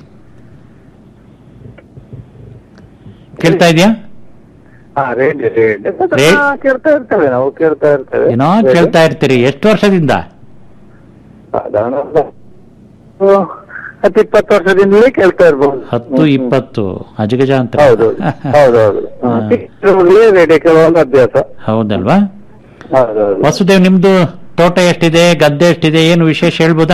[SPEAKER 8] ಕೇಳ್ತಾ ಇದೆಯಾ
[SPEAKER 11] ಹಾ ರೇಡಿಯೋ ರೇಡಿಯೋ
[SPEAKER 8] ರೇ-
[SPEAKER 11] ಕೇಳ್ತಾ ಇರ್ತೇವೆ ನಾವು ಕೇಳ್ತಾ ಇರ್ತೇವೆ
[SPEAKER 8] ಏನೋ ಕೇಳ್ತಾ ಇರ್ತೀರಿ ಎಷ್ಟು ವರ್ಷದಿಂದ
[SPEAKER 11] ಸಾಧಾರಣ ಒಂದು ಹತ್ತು ಇಪ್ಪತ್ತು ವರ್ಷದಿಂದಲೇ ಕೇಳ್ತಾ ಇರ್ಬೋದು
[SPEAKER 8] ಹತ್ತು ಇಪ್ಪತ್ತು ಅಜಗಜ ಅಂತ
[SPEAKER 11] ಹೌದು ಹೌದೌದು ರೇಡಿಯೋ ಕೇಳುವಂತ ಅಭ್ಯಾಸ
[SPEAKER 8] ಹೌದಲ್ವಾ
[SPEAKER 11] ಹೌದೌದು
[SPEAKER 8] ವಾಸುದೇವ್ ನಿಮ್ದು ತೋಟ ಎಷ್ಟಿದೆ ಗದ್ದೆ ಎಷ್ಟಿದೆ ಏನು ವಿಶೇಷ ಹೇಳ್ಬೋದಾ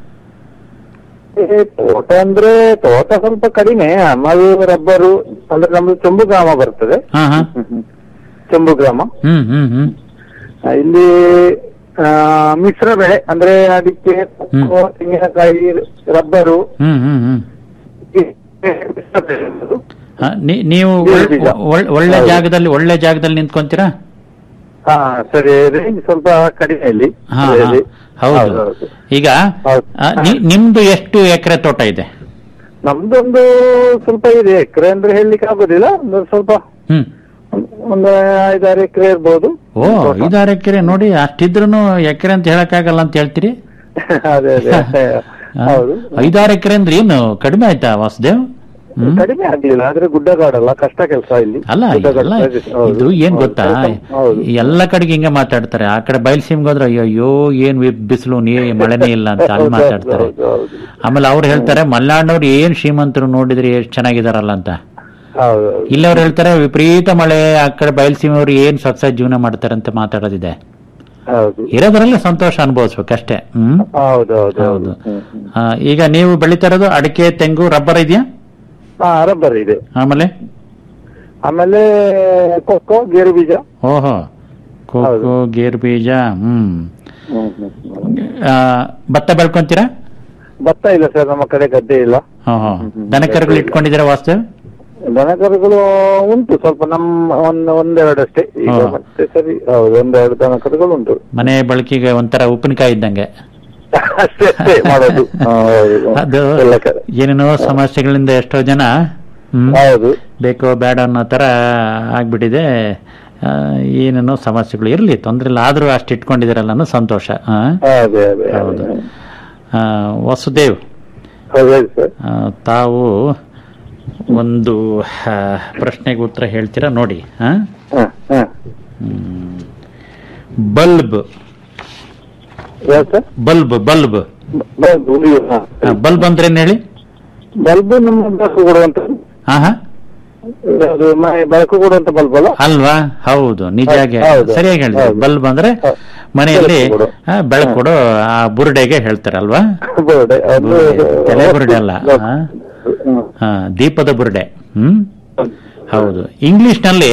[SPEAKER 11] ಈ ತೋಟ ಅಂದ್ರೆ ತೋಟ ಸ್ವಲ್ಪ ಕಡಿಮೆ ನಮ್ಮದು ರಬ್ಬರು ಅಂದ್ರೆ ನಮ್ದು ಚೆಂಬು ಗ್ರಾಮ ಬರ್ತದೆ
[SPEAKER 8] ಹಾ ಹಾ
[SPEAKER 11] ಚೆಂಬು ಗ್ರಾಮ
[SPEAKER 8] ಹ್ಮ್ ಹ್ಮ್ ಹ್ಮ್
[SPEAKER 11] ಆ, ಇಲ್ಲಿ ಆ, ಮಿಶ್ರ ಬೆಳೆ ಅಂದ್ರೆ ಅಡಿಕೆ ಕೊಕ್ಕೋ, ತೆಂಗಿನಕಾಯಿ ರಬ್ಬರು
[SPEAKER 8] ಹ್ಮ್ ಹ್ಮ್ ಹ್ಮ್
[SPEAKER 11] ಈ ಮಿಶ್ರ ಬೆಳೆ ಅದು.
[SPEAKER 8] ಹಾ, ನೀ- ನೀವು ಒಳ್- ಒಳ್- ಒಳ್ಳೆ ಜಾಗದಲ್ಲಿ ಒಳ್ಳೆ ಜಾಗದಲ್ಲಿ ನಿಂತ್ಕೊಂತೀರಾ
[SPEAKER 11] ಹಾ ಸರಿ ರೇಂಜ್ ಸ್ವಲ್ಪ ಕಡಿಮೆ ಇಲ್ಲಿ
[SPEAKER 8] ಹಾ, ಹಾ.
[SPEAKER 11] ಇಲ್ಲಿ.
[SPEAKER 8] ಹೌದು
[SPEAKER 11] ಹೌದೌದು.
[SPEAKER 8] ಈಗ ಆ, ನಿ- ನಿಮ್ದು ಎಷ್ಟು ಎಕರೆ ತೋಟ ಇದೆ
[SPEAKER 11] ನಮ್ದೊಂದು ಸ್ವಲ್ಪ ಇದೆ ಎಕರೆ ಅಂದ್ರೆ ಹೇಳಲಿಕ್ಕೆ ಆಗುದಿಲ್ಲ ಒಂದು ಸ್ವಲ್ಪ
[SPEAKER 8] ಹ್ಮ್
[SPEAKER 11] ಒಂದು ಐದಾರು ಎಕರೆ ಇರ್ಬೋದು
[SPEAKER 8] ಓ ಐದಾರು ಎಕರೆ ನೋಡಿ ಅಷ್ಟಿದ್ರೂ ಎಕರೆ ಅಂತ ಹೇಳಕ್ಕಾಗಲ್ಲ ಅಂತ ಹೇಳ್ತೀರಿ
[SPEAKER 11] ಅದೇ ಅದೇ
[SPEAKER 8] ಆ,
[SPEAKER 11] ಹೌದು
[SPEAKER 8] ಐದಾರು ಎಕರೆ ಅಂದ್ರೆ ಏನು ಕಡಿಮೆ ಆಯ್ತಾ ವಾಸುದೇವ್ ಹ್ಮ್
[SPEAKER 11] ಕಡಿಮೆ ಆಗ್ಲಿಲ್ಲ ಆದ್ರೆ ಗುಡ್ಡಗಾಡಲ್ಲ ಕಷ್ಟ ಕೆಲಸ ಇಲ್ಲಿ
[SPEAKER 8] ಅಲ್ಲ
[SPEAKER 11] ಗುಡ್ಡಗಾಡು
[SPEAKER 8] ಎಲ್ಲ
[SPEAKER 11] ಪ್ರದೇಶ. ಹೌದು.
[SPEAKER 8] ಇದು ಏನ್
[SPEAKER 11] ಹೌದು,
[SPEAKER 8] ಗೊತ್ತಾ
[SPEAKER 11] ಕೆಲಸ- ಹೌದು
[SPEAKER 8] ಎಲ್ಲ ಕಡೆಗೆ ಹಿಂಗೆ ಮಾತಾಡ್ತಾರೆ ಆ ಕಡೆ ಬಯಲ್ಸೀಮ್ಗೆ ಹೋದ್ರೆ ಅಯ್ಯೋ ಅಯ್ಯೋ ಏನ್ ವಿ- ಬಿಸಿಲು ನೀ ಮಳೆನೇ ಇಲ್ಲ ಅಂತ ಅಲ್ಲಿ
[SPEAKER 11] ಹೌದು,
[SPEAKER 8] ಮಾತಾಡ್ತಾರೆ
[SPEAKER 11] ಹೌದು, ಹೌದು.
[SPEAKER 8] ಆಮೇಲೆ ಅವ್ರು ಹೇಳ್ತಾರೆ ಮಲ್ನಾಡ್ನವ್ರು ಏನ್ ಶ್ರೀಮಂತರು ನೋಡಿದ್ರೆ ಎಷ್ಟು ಚೆನ್ನಾಗಿದಾರಲ್ಲ ಅಂತ
[SPEAKER 11] ಹೌದು
[SPEAKER 8] ಇಲ್ಲಿ ಅವ್ರು ಹೇಳ್ತಾರೆ ವಿಪರೀತ ಮಳೆ ಆ ಕಡೆ ಬಯಲ್ಸೀಮೆಯವ್ರು ಏನ್ ಸೊಗಸ ಜೀವನ ಮಾಡ್ತಾರೆ ಅಂತ ಮಾತಾಡೋದಿದೆ
[SPEAKER 11] ಹೌದು
[SPEAKER 8] ಇರೋದ್ರಲ್ಲೇ ಸಂತೋಷ ಅನುಭವಿಸ್ಬೇಕಷ್ಟೇ ಹ್ಮ್
[SPEAKER 11] ಹೌದು ಹೌದು
[SPEAKER 8] ಹೌದು ಆ, ಈಗ ನೀವು ಬೆಳಿತಾ ಇರೋದು ಅಡಿಕೆ ತೆಂಗು ರಬ್ಬರ್ ಇದೆಯಾ
[SPEAKER 11] ಹಾ ರಬ್ಬರ್ ಇದೆ
[SPEAKER 8] ಆಮೇಲೆ
[SPEAKER 11] ಆಮೇಲೆ ಕೊಕ್ಕೋ ಗೇರು ಬೀಜ
[SPEAKER 8] ಓಹೋ ಕೋಕೋ ಗೇರ್ ಬೀಜ ಹ್ಮ್ ಆ, ಭತ್ತ ಬೆಳ್ಕೊಂತೀರಾ
[SPEAKER 11] ಭತ್ತ ಇಲ್ಲ ಸರ್ ನಮ್ಮ ಕಡೆ ಗದ್ದೆ ಇಲ್ಲ
[SPEAKER 8] ಹಾ ಹಾ ದನಕರುಗಳು ಇಟ್ಕೊಂಡಿದ್ದೀರಾ ವಾಸ್ತವ
[SPEAKER 11] ದನಕರುಗಳು ಉಂಟು ಸ್ವಲ್ಪ ನಮ್ಮ ಒಂದ್ ಒಂದೆರಡು ಅಷ್ಟೇ ಈಗ
[SPEAKER 8] ಹಾ.
[SPEAKER 11] ಮತ್ತೆ ಸರಿ ಹೌದು ಒಂದೆರಡು ದನಕರುಗಳು ಉಂಟು
[SPEAKER 8] ಮನೆ ಬಳಕೆಗೆ ಒಂಥರ ಉಪ್ಪಿನಕಾಯಿ ಇದ್ದಂಗೆ
[SPEAKER 11] ಅಷ್ಟೇ ಅಷ್ಟೇ ಮಾಡೋದು ಹಾ, ಹೌದು.
[SPEAKER 8] ಅದು
[SPEAKER 11] ಎಲ್ಲ ಕಡೆ
[SPEAKER 8] ಏನೇನೋ ಸಮಸ್ಯೆಗಳಿಂದ ಎಷ್ಟೋ ಜನ ಹ್ಮ್,
[SPEAKER 11] ಹೌದು
[SPEAKER 8] ಬೇಕೋ ಬೇಡ ಅನ್ನೋ ತರ ಆಗ್ಬಿಟ್ಟಿದೆ ಆ, ಏನೇನೋ ಸಮಸ್ಯೆಗಳು ಇರಲಿ ತೊಂದರೆ ಇಲ್ಲ ಆದರೂ ಅಷ್ಟು ಇಟ್ಕೊಂಡಿದ್ದೀರಲ್ಲ ಅನ್ನೋ ಸಂತೋಷ ಆ?
[SPEAKER 11] ಅದೇ ಅದೇ
[SPEAKER 8] ಹೌದು ಆ, ವಸುದೇವ್
[SPEAKER 11] ಹೌದು ಹೇಳಿ ಸರ್
[SPEAKER 8] ಆ, ತಾವು ಒಂದು ಆ, ಪ್ರಶ್ನೆಗೆ ಉತ್ತರ ಹೇಳ್ತೀರಾ ನೋಡಿ ಆ? ಹ್ಮ್. ಬಲ್ಬ್
[SPEAKER 11] ಯಾವ್ದು ಸರ್
[SPEAKER 8] ಬಲ್ಬ್ ಬಲ್ಬ್
[SPEAKER 11] ಬಲ್ಬ್ ಉರಿಯು, ಹಾ.
[SPEAKER 8] ಬಲ್ಬ್ ಅಂದ್ರೆ ಏನ್ ಹೇಳಿ
[SPEAKER 11] ಬಲ್ಬ್ ನಮ್ಮ ಬೆಳಕು ಕೊಡುವಂತ
[SPEAKER 8] ಹಾ ಹಾ
[SPEAKER 11] ಅದು ಮನೆ ಬೆಳಕು ಕೊಡುವಂತ ಬಲ್ಬ್ ಅಲ್ಲ
[SPEAKER 8] ಅಲ್ವಾ ಹೌದು ನಿಜಾಗಿ
[SPEAKER 11] ಹೌದು.
[SPEAKER 8] ಸರಿಯಾಗಿ ಹೇಳಿದ್ರಿ
[SPEAKER 11] ಹೌದು.
[SPEAKER 8] ಬಲ್ಬ್ ಅಂದ್ರೆ ಮನೆಯಲ್ಲಿ
[SPEAKER 11] ಬೆಳಕು ಕೊಡು.
[SPEAKER 8] ಆ, ಬೆಳಕು ಕೊಡು ಆ ಬುರುಡೆಗೆ ಹೇಳ್ತಾರಲ್ವಾ
[SPEAKER 11] ಬೋರ್ಡೆ ಅದು
[SPEAKER 8] ಬುರುಡೆ. ತಲೆ ಬುರುಡೆ ಅಲ್ಲ ಆ? ಆ, ದೀಪದ ಬುರುಡೆ ಹ್ಮ್ ಹೌದು ಇಂಗ್ಲಿಷ್ ನಲ್ಲಿ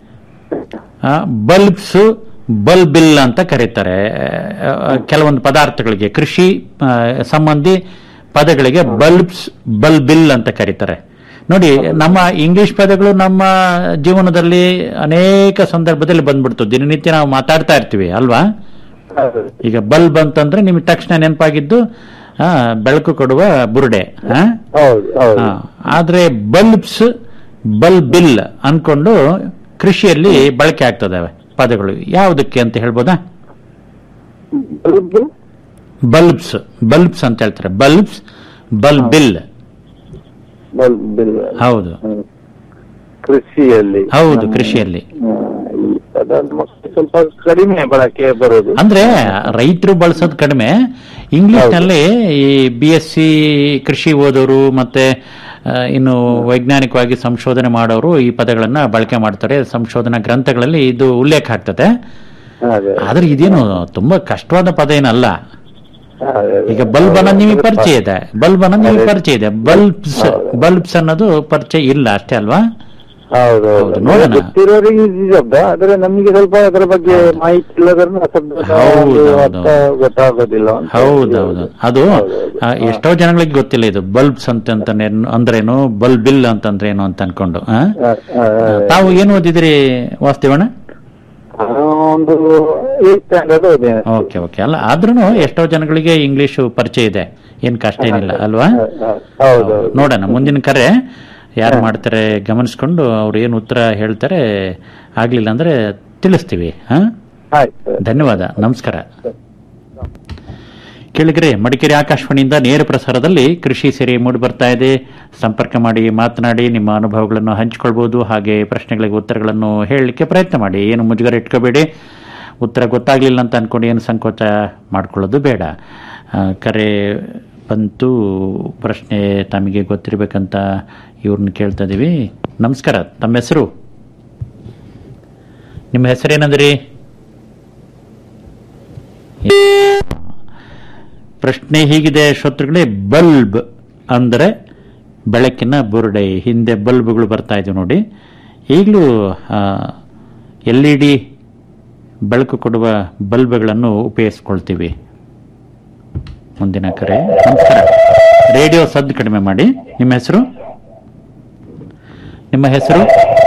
[SPEAKER 8] ಬಲ್ಬ್ಸ್ ಬಲ್ಬಿಲ್ ಅಂತ ಕರೀತಾರೆ ಆ, ಕೆಲವೊಂದು ಪದಾರ್ಥಗಳಿಗೆ ಕೃಷಿ ಆ, ಸಂಬಂಧಿ ಪದಗಳಿಗೆ ಬಲ್ಬ್ಸ್ ಬಲ್ಬಿಲ್ ಅಂತ ಕರೀತಾರೆ ನೋಡಿ ನಮ್ಮ ಇಂಗ್ಲಿಷ್ ಪದಗಳು ನಮ್ಮ ಜೀವನದಲ್ಲಿ ಅನೇಕ ಸಂದರ್ಭದಲ್ಲಿ ಬಂದ್ಬಿಡ್ತು ದಿನನಿತ್ಯ ನಾವು ಮಾತಾಡ್ತಾ ಇರ್ತೀವಿ ಅಲ್ವಾ ಈಗ ಬಲ್ಬ್ ಅಂತಂದ್ರೆ ನಿಮಗೆ ತಕ್ಷಣ ನೆನಪಾಗಿದ್ದು ಆ, ಬೆಳಕು ಕೊಡುವ ಬುರುಡೆ ಆ?
[SPEAKER 11] ಹೌದು ಹೌದು
[SPEAKER 8] ಆ, ಆದ್ರೆ ಬಲ್ಬ್ಸ್ ಬಲ್ಬಿಲ್ ಅನ್ಕೊಂಡು ಕೃಷಿಯಲ್ಲಿ ಬಳಕೆ ಆಗ್ತದವೆ ಪದಗಳು ಯಾವುದಕ್ಕೆ ಅಂತ ಹೇಳ್ಬೋದಾ
[SPEAKER 11] ಬಲ್ಬ್
[SPEAKER 8] ಬಲ್ಬ್ಸ್ ಬಲ್ಬ್ಸ್ ಅಂತ ಹೇಳ್ತಾರೆ ಬಲ್ಬ್ಸ್ ಬಲ್ಬಿಲ್
[SPEAKER 11] ಬಲ್ಬ್ ಬಿಲ್
[SPEAKER 8] ಹೌದು
[SPEAKER 11] ಕೃಷಿಯಲ್ಲಿ
[SPEAKER 8] ಹೌದು ಕೃಷಿಯಲ್ಲಿ
[SPEAKER 11] ಈ ಪದ ನಮಗೆ ಸ್ವಲ್ಪ ಕಡಿಮೆ ಬಳಕೆ ಬರೋದು
[SPEAKER 8] ಅಂದ್ರೆ ರೈತರು ಬಳಸೋದು ಕಡಿಮೆ ಇಂಗ್ಲಿಷ್ ನಲ್ಲಿ ಈ ಬಿ ಎಸ್ ಸಿ ಕೃಷಿ ಓದೋರು ಮತ್ತೆ ಆ, ಇನ್ನು ವೈಜ್ಞಾನಿಕವಾಗಿ ಸಂಶೋಧನೆ ಮಾಡೋರು ಈ ಪದಗಳನ್ನ ಬಳಕೆ ಮಾಡ್ತಾರೆ ಸಂಶೋಧನಾ ಗ್ರಂಥಗಳಲ್ಲಿ ಇದು ಉಲ್ಲೇಖ ಆಗ್ತದೆ
[SPEAKER 11] ಅದೇ
[SPEAKER 8] ಆದ್ರೆ ಇದೇನು ತುಂಬಾ ಕಷ್ಟವಾದ ಪದ ಏನಲ್ಲ
[SPEAKER 11] ಅದೇ
[SPEAKER 8] ಈಗ ಬಲ್ಬ್ ಅನ್ನೋದು ನಿಮಗೆ ಪರಿಚಯ ಇದೆ ಬಲ್ಬ್ ಅನ್ನೋದು ನಿಮಗೆ ಪರಿಚಯ ಇದೆ ಬಲ್ಬ್ಸ್ ಬಲ್ಬ್ಸ್ ಅನ್ನೋದು ಪರಿಚಯ ಇಲ್ಲ ಅಷ್ಟೇ ಅಲ್ವಾ
[SPEAKER 11] ಹೌದು
[SPEAKER 8] ಹೌದು, ನೋಡೋಣ.
[SPEAKER 11] ಗೊತ್ತಿರೋರಿಗೆ ಈ ಶಬ್ದ ಆದ್ರೆ ನಮಗೆ ಸ್ವಲ್ಪ ಅದರ ಬಗ್ಗೆ ಮಾಹಿತಿ ಇಲ್ಲದ್ರನ್ನ ಶಬ್ದದ
[SPEAKER 8] ಹೌದು,
[SPEAKER 11] ಒಂದು
[SPEAKER 8] ಹೌದು.
[SPEAKER 11] ಅರ್ಥ ಗೊತ್ತಾಗೋದಿಲ್ಲ ಅಂತ
[SPEAKER 8] ಹೌದೌದು ಅದು ಆ, ಎಷ್ಟೋ ಜನಗಳಿಗೆ ಗೊತ್ತಿಲ್ಲ ಇದು ಬಲ್ಬ್ಸ್ ಅಂತ ಅಂದ್ರೇನು ಬಲ್ಬಿಲ್ ಅಂತಂದ್ರೆ ಏನು ಅಂತ ಅನ್ಕೊಂಡು ಆ?
[SPEAKER 11] ಆ, ಆ,
[SPEAKER 8] ತಾವು ಏನು ಓದಿದ್ರಿ ವಾಸ್ತವಣ್ಣ
[SPEAKER 11] ಆ, ಒಂದು ಏಟ್ ಸ್ಟ್ಯಾಂಡರ್ಡ್ ಓದಿದ್ದೇನೆ
[SPEAKER 8] ಓಕೆ ಓಕೆ ಅಲ್ಲ ಆದ್ರೂ ಎಷ್ಟೋ ಜನಗಳಿಗೆ ಇಂಗ್ಲಿಷ್ ಪರಿಚಯ ಇದೆ ಏನ್ ಕಷ್ಟ ಏನಿಲ್ಲ ಅಲ್ವಾ
[SPEAKER 11] ಹೌದು
[SPEAKER 8] ನೋಡೋಣ ಮುಂದಿನ ಕರೆ ಯಾರು ಮಾಡ್ತಾರೆ ಗಮನಿಸ್ಕೊಂಡು ಅವ್ರು ಏನು ಉತ್ತರ ಹೇಳ್ತಾರೆ ಆಗ್ಲಿಲ್ಲ ಅಂದ್ರೆ ತಿಳಿಸ್ತೀವಿ ಹಾ
[SPEAKER 11] ಆಯ್ತು
[SPEAKER 8] ಧನ್ಯವಾದ ನಮಸ್ಕಾರ ಕೇಳಿದ್ರೆ ಮಡಿಕೇರಿ ಆಕಾಶವಾಣಿಯಿಂದ ನೇರ ಪ್ರಸಾರದಲ್ಲಿ ಕೃಷಿ ಸಿರಿ ಮೂಡಿ ಬರ್ತಾ ಇದೆ ಸಂಪರ್ಕ ಮಾಡಿ ಮಾತನಾಡಿ ನಿಮ್ಮ ಅನುಭವಗಳನ್ನು ಹಂಚಿಕೊಳ್ಬಹುದು ಹಾಗೆ ಪ್ರಶ್ನೆಗಳಿಗೆ ಉತ್ತರಗಳನ್ನು ಹೇಳಲಿಕ್ಕೆ ಪ್ರಯತ್ನ ಮಾಡಿ ಏನು ಮುಜುಗರ ಇಟ್ಕೋಬೇಡಿ ಉತ್ತರ ಗೊತ್ತಾಗ್ಲಿಲ್ಲ ಅಂತ ಅನ್ಕೊಂಡು ಏನು ಸಂಕೋಚ ಮಾಡ್ಕೊಳ್ಳೋದು ಬೇಡ ಆ, ಕರೆ ಬಂತು ಪ್ರಶ್ನೆ ತಮಗೆ ಗೊತ್ತಿರಬೇಕಂತ ಇವ್ರನ್ನ ಕೇಳ್ತಾ ಇದೀವಿ ನಮಸ್ಕಾರ ತಮ್ಮ ಹೆಸರು ನಿಮ್ಮ ಹೆಸರೇನಂದ್ರಿ ಪ್ರಶ್ನೆ ಹೀಗಿದೆ ಶ್ರೋತೃಗಳೇ ಬಲ್ಬ್ ಅಂದರೆ ಬೆಳಕಿನ ಬುರುಡೆ ಹಿಂದೆ ಬಲ್ಬ್ಗಳು ಬರ್ತಾ ಇದ್ವು ನೋಡಿ ಈಗಲೂ ಎಲ್ ಇ ಡಿ ಬೆಳಕು ಕೊಡುವ ಬಲ್ಬ್ಗಳನ್ನು ಉಪಯೋಗಿಸ್ಕೊಳ್ತೀವಿ ಮುಂದಿನ ಕರೆ ನಮಸ್ಕಾರ ರೇಡಿಯೋ ಸದ್ದು ಕಡಿಮೆ ಮಾಡಿ ನಿಮ್ಮ ಹೆಸರು ನಿಮ್ಮ ಹೆಸರು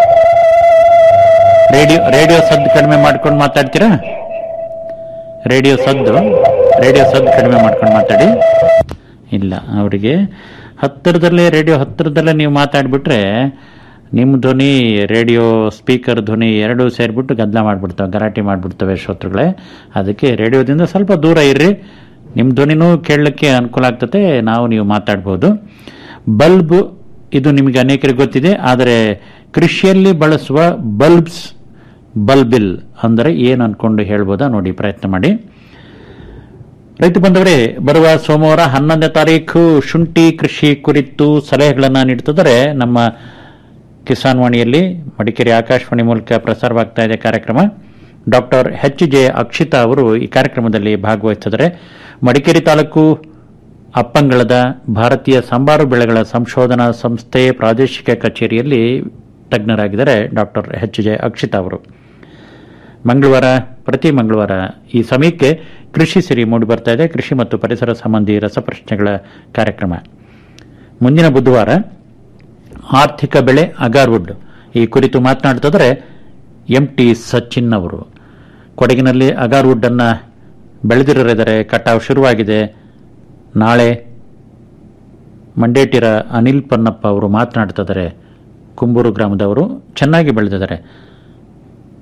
[SPEAKER 8] ರೇಡಿಯೋ ರೇಡಿಯೋ ಸದ್ದು ಕಡಿಮೆ ಮಾಡ್ಕೊಂಡು ಮಾತಾಡ್ತೀರಾ ರೇಡಿಯೋ ಸದ್ದು ರೇಡಿಯೋ ಸದ್ದು ಕಡಿಮೆ ಮಾಡ್ಕೊಂಡು ಮಾತಾಡಿ ಇಲ್ಲ ಅವರಿಗೆ ಹತ್ತಿರದಲ್ಲೇ ರೇಡಿಯೋ ಹತ್ತಿರದಲ್ಲೇ ನೀವು ಮಾತಾಡ್ಬಿಟ್ರೆ ನಿಮ್ಮ ಧ್ವನಿ ರೇಡಿಯೋ ಸ್ಪೀಕರ್ ಧ್ವನಿ ಎರಡೂ ಸೇರಿಬಿಟ್ಟು ಗದ್ದಲ ಮಾಡಿಬಿಡ್ತವೆ ಗಲಾಟೆ ಮಾಡಿಬಿಡ್ತವೆ ಶ್ರೋತೃಗಳೇ ಅದಕ್ಕೆ ರೇಡಿಯೋದಿಂದ ಸ್ವಲ್ಪ ದೂರ ಇರ್ರಿ ನಿಮ್ಮ ಧ್ವನಿನೂ ಕೇಳಲಿಕ್ಕೆ ಅನುಕೂಲ ಆಗ್ತದೆ ನಾವು ನೀವು ಮಾತಾಡ್ಬೋದು ಬಲ್ಬ್ ಇದು ನಿಮಗೆ ಅನೇಕರಿಗೆ ಗೊತ್ತಿದೆ ಆದರೆ ಕೃಷಿಯಲ್ಲಿ ಬಳಸುವ ಬಲ್ಬ್ಸ್ ಬಲ್ಬಿಲ್ ಅಂದರೆ ಏನು ಅನ್ಕೊಂಡು ಹೇಳ್ಬೋದಾ ನೋಡಿ ಪ್ರಯತ್ನ ಮಾಡಿ ರೈತ ಬಂದವರೇ ಬರುವ ಸೋಮವಾರ ಹನ್ನೊಂದನೇ ತಾರೀಕು ಶುಂಠಿ ಕೃಷಿ ಕುರಿತು ಸಲಹೆಗಳನ್ನು ನೀಡುತ್ತಿದ್ದಾರೆ ನಮ್ಮ ಕಿಸಾನ್ ವಾಣಿಯಲ್ಲಿ ಮಡಿಕೇರಿ ಆಕಾಶವಾಣಿ ಮೂಲಕ ಪ್ರಸಾರವಾಗ್ತಾ ಇದೆ ಕಾರ್ಯಕ್ರಮ ಡಾಕ್ಟರ್ ಎಚ್ ಜೆ ಅಕ್ಷಿತಾ ಅವರು ಈ ಕಾರ್ಯಕ್ರಮದಲ್ಲಿ ಭಾಗವಹಿಸಿದ್ದಾರೆ ಮಡಿಕೇರಿ ತಾಲೂಕು ಅಪ್ಪಂಗಳದ ಭಾರತೀಯ ಸಂಬಾರು ಬೆಳೆಗಳ ಸಂಶೋಧನಾ ಸಂಸ್ಥೆ ಪ್ರಾದೇಶಿಕ ಕಚೇರಿಯಲ್ಲಿ ತಜ್ಞರಾಗಿದ್ದಾರೆ ಡಾಕ್ಟರ್ ಎಚ್ ಜೆ ಅಕ್ಷಿತಾ ಅವರು ಮಂಗಳವಾರ ಪ್ರತಿ ಮಂಗಳವಾರ ಈ ಸಮಯಕ್ಕೆ ಕೃಷಿ ಸಿರಿ ಮೂಡಿ ಬರ್ತಾ ಇದೆ ಕೃಷಿ ಮತ್ತು ಪರಿಸರ ಸಂಬಂಧಿ ರಸಪ್ರಶ್ನೆಗಳ ಕಾರ್ಯಕ್ರಮ ಮುಂದಿನ ಬುಧವಾರ ಆರ್ಥಿಕ ಬೆಳೆ ಅಗಾರ್ವುಡ್ ಈ ಕುರಿತು ಮಾತನಾಡ್ತಿದ್ರೆ ಎಂ ಟಿ ಸಚಿನ್ ಅವರು ಕೊಡಗಿನಲ್ಲಿ ಅಗಾರ್ವುಡ್ ಅನ್ನ ಬೆಳೆದಿರಿದರೆ ಕಟಾವು ಶುರುವಾಗಿದೆ ನಾಳೆ ಮಂಡೇಟಿರ ಅನಿಲ್ ಪನ್ನಪ್ಪ ಅವರು ಮಾತನಾಡ್ತಿದ್ದಾರೆ ಕುಂಬೂರು ಗ್ರಾಮದವರು ಚೆನ್ನಾಗಿ ಬೆಳೆದಿದ್ದಾರೆ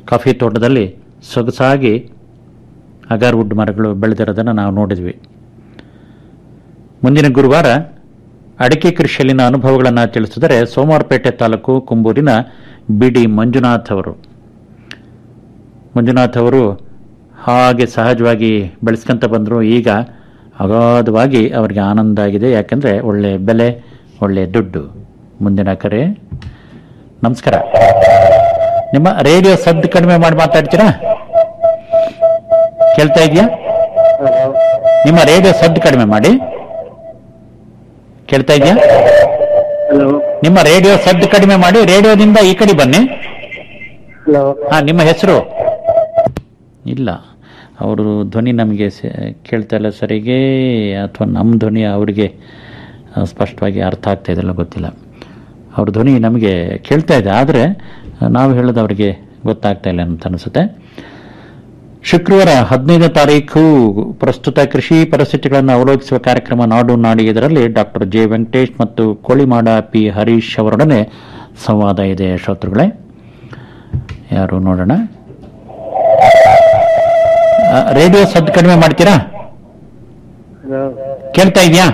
[SPEAKER 8] ಕಾಫಿ ತೋಟದಲ್ಲಿ ಸೊಗಸಾಗಿ ಅಗಾರ್ವುಡ್ ಮರಗಳು ಬೆಳೆದಿರೋದನ್ನು ನಾವು ನೋಡಿದ್ವಿ ಮುಂದಿನ ಗುರುವಾರ ಅಡಿಕೆ ಕೃಷಿಯಲ್ಲಿನ ಅನುಭವಗಳನ್ನು ತಿಳಿಸಿದರೆ ಸೋಮವಾರಪೇಟೆ ತಾಲೂಕು ಕುಂಬೂರಿನ ಬಿಡಿ ಮಂಜುನಾಥ್ ಅವರು ಮಂಜುನಾಥ್ ಅವರು ಹಾಗೆ ಸಹಜವಾಗಿ ಬೆಳೆಸ್ಕೊಂತ ಬಂದರು ಈಗ ಅಗಾಧವಾಗಿ ಅವರಿಗೆ ಆನಂದ ಆಗಿದೆ ಯಾಕಂದ್ರೆ ಒಳ್ಳೆ ಬೆಲೆ ಒಳ್ಳೆ ದುಡ್ಡು ಮುಂದಿನ ಕರೆ ನಮಸ್ಕಾರ ನಿಮ್ಮ ರೇಡಿಯೋ ಸದ್ದು ಕಡಿಮೆ ಮಾಡಿ ಮಾತಾಡ್ತೀರಾ ಕೇಳ್ತಾ ಇದೆಯಾ ನಿಮ್ಮ ರೇಡಿಯೋ ಸದ್ದು ಕಡಿಮೆ ಮಾಡಿ ಕೇಳ್ತಾ ಇದೆಯಾ ನಿಮ್ಮ ರೇಡಿಯೋ ಸದ್ದು ಕಡಿಮೆ ಮಾಡಿ ರೇಡಿಯೋದಿಂದ ಈ ಕಡೆ ಬನ್ನಿ ಹಾ ನಿಮ್ಮ ಹೆಸರು ಇಲ್ಲ ಅವರು ಧ್ವನಿ ನಮಗೆ ಸ- ಕೇಳ್ತಾ ಇಲ್ಲ ಸರಿಗೆ ಅಥವಾ ನಮ್ಮ ಧ್ವನಿ ಅವರಿಗೆ ಆ, ಸ್ಪಷ್ಟವಾಗಿ ಅರ್ಥ ಆಗ್ತಾ ಇದೆಲ್ಲ ಗೊತ್ತಿಲ್ಲ ಅವ್ರ ಧ್ವನಿ ನಮಗೆ ಕೇಳ್ತಾ ಇದೆ ಆದರೆ ನಾವು ಹೇಳೋದು ಅವರಿಗೆ ಗೊತ್ತಾಗ್ತಾ ಇಲ್ಲ ಅಂತ ಅನಿಸುತ್ತೆ ಶುಕ್ರವಾರ ಹದಿನೈದನೇ ತಾರೀಕು ಪ್ರಸ್ತುತ ಕೃಷಿ ಪರಿಸ್ಥಿತಿಗಳನ್ನು ಅವಲೋಕಿಸುವ ಕಾರ್ಯಕ್ರಮ ನಾಡು ನಾಡಿ ಇದರಲ್ಲಿ ಡಾಕ್ಟರ್ ಜೆ ವೆಂಕಟೇಶ್ ಮತ್ತು ಕೋಳಿಮಾಡ ಪಿ ಹರೀಶ್ ಅವರೊಡನೆ ಸಂವಾದ ಇದೆ ಶ್ರೋತೃಗಳೇ ಯಾರು ನೋಡೋಣ ಆ, ರೇಡಿಯೋ ಸದ್ದು ಕಡಿಮೆ ಮಾಡ್ತೀರಾ ಕೇಳ್ತಾ ಇದೆಯಾ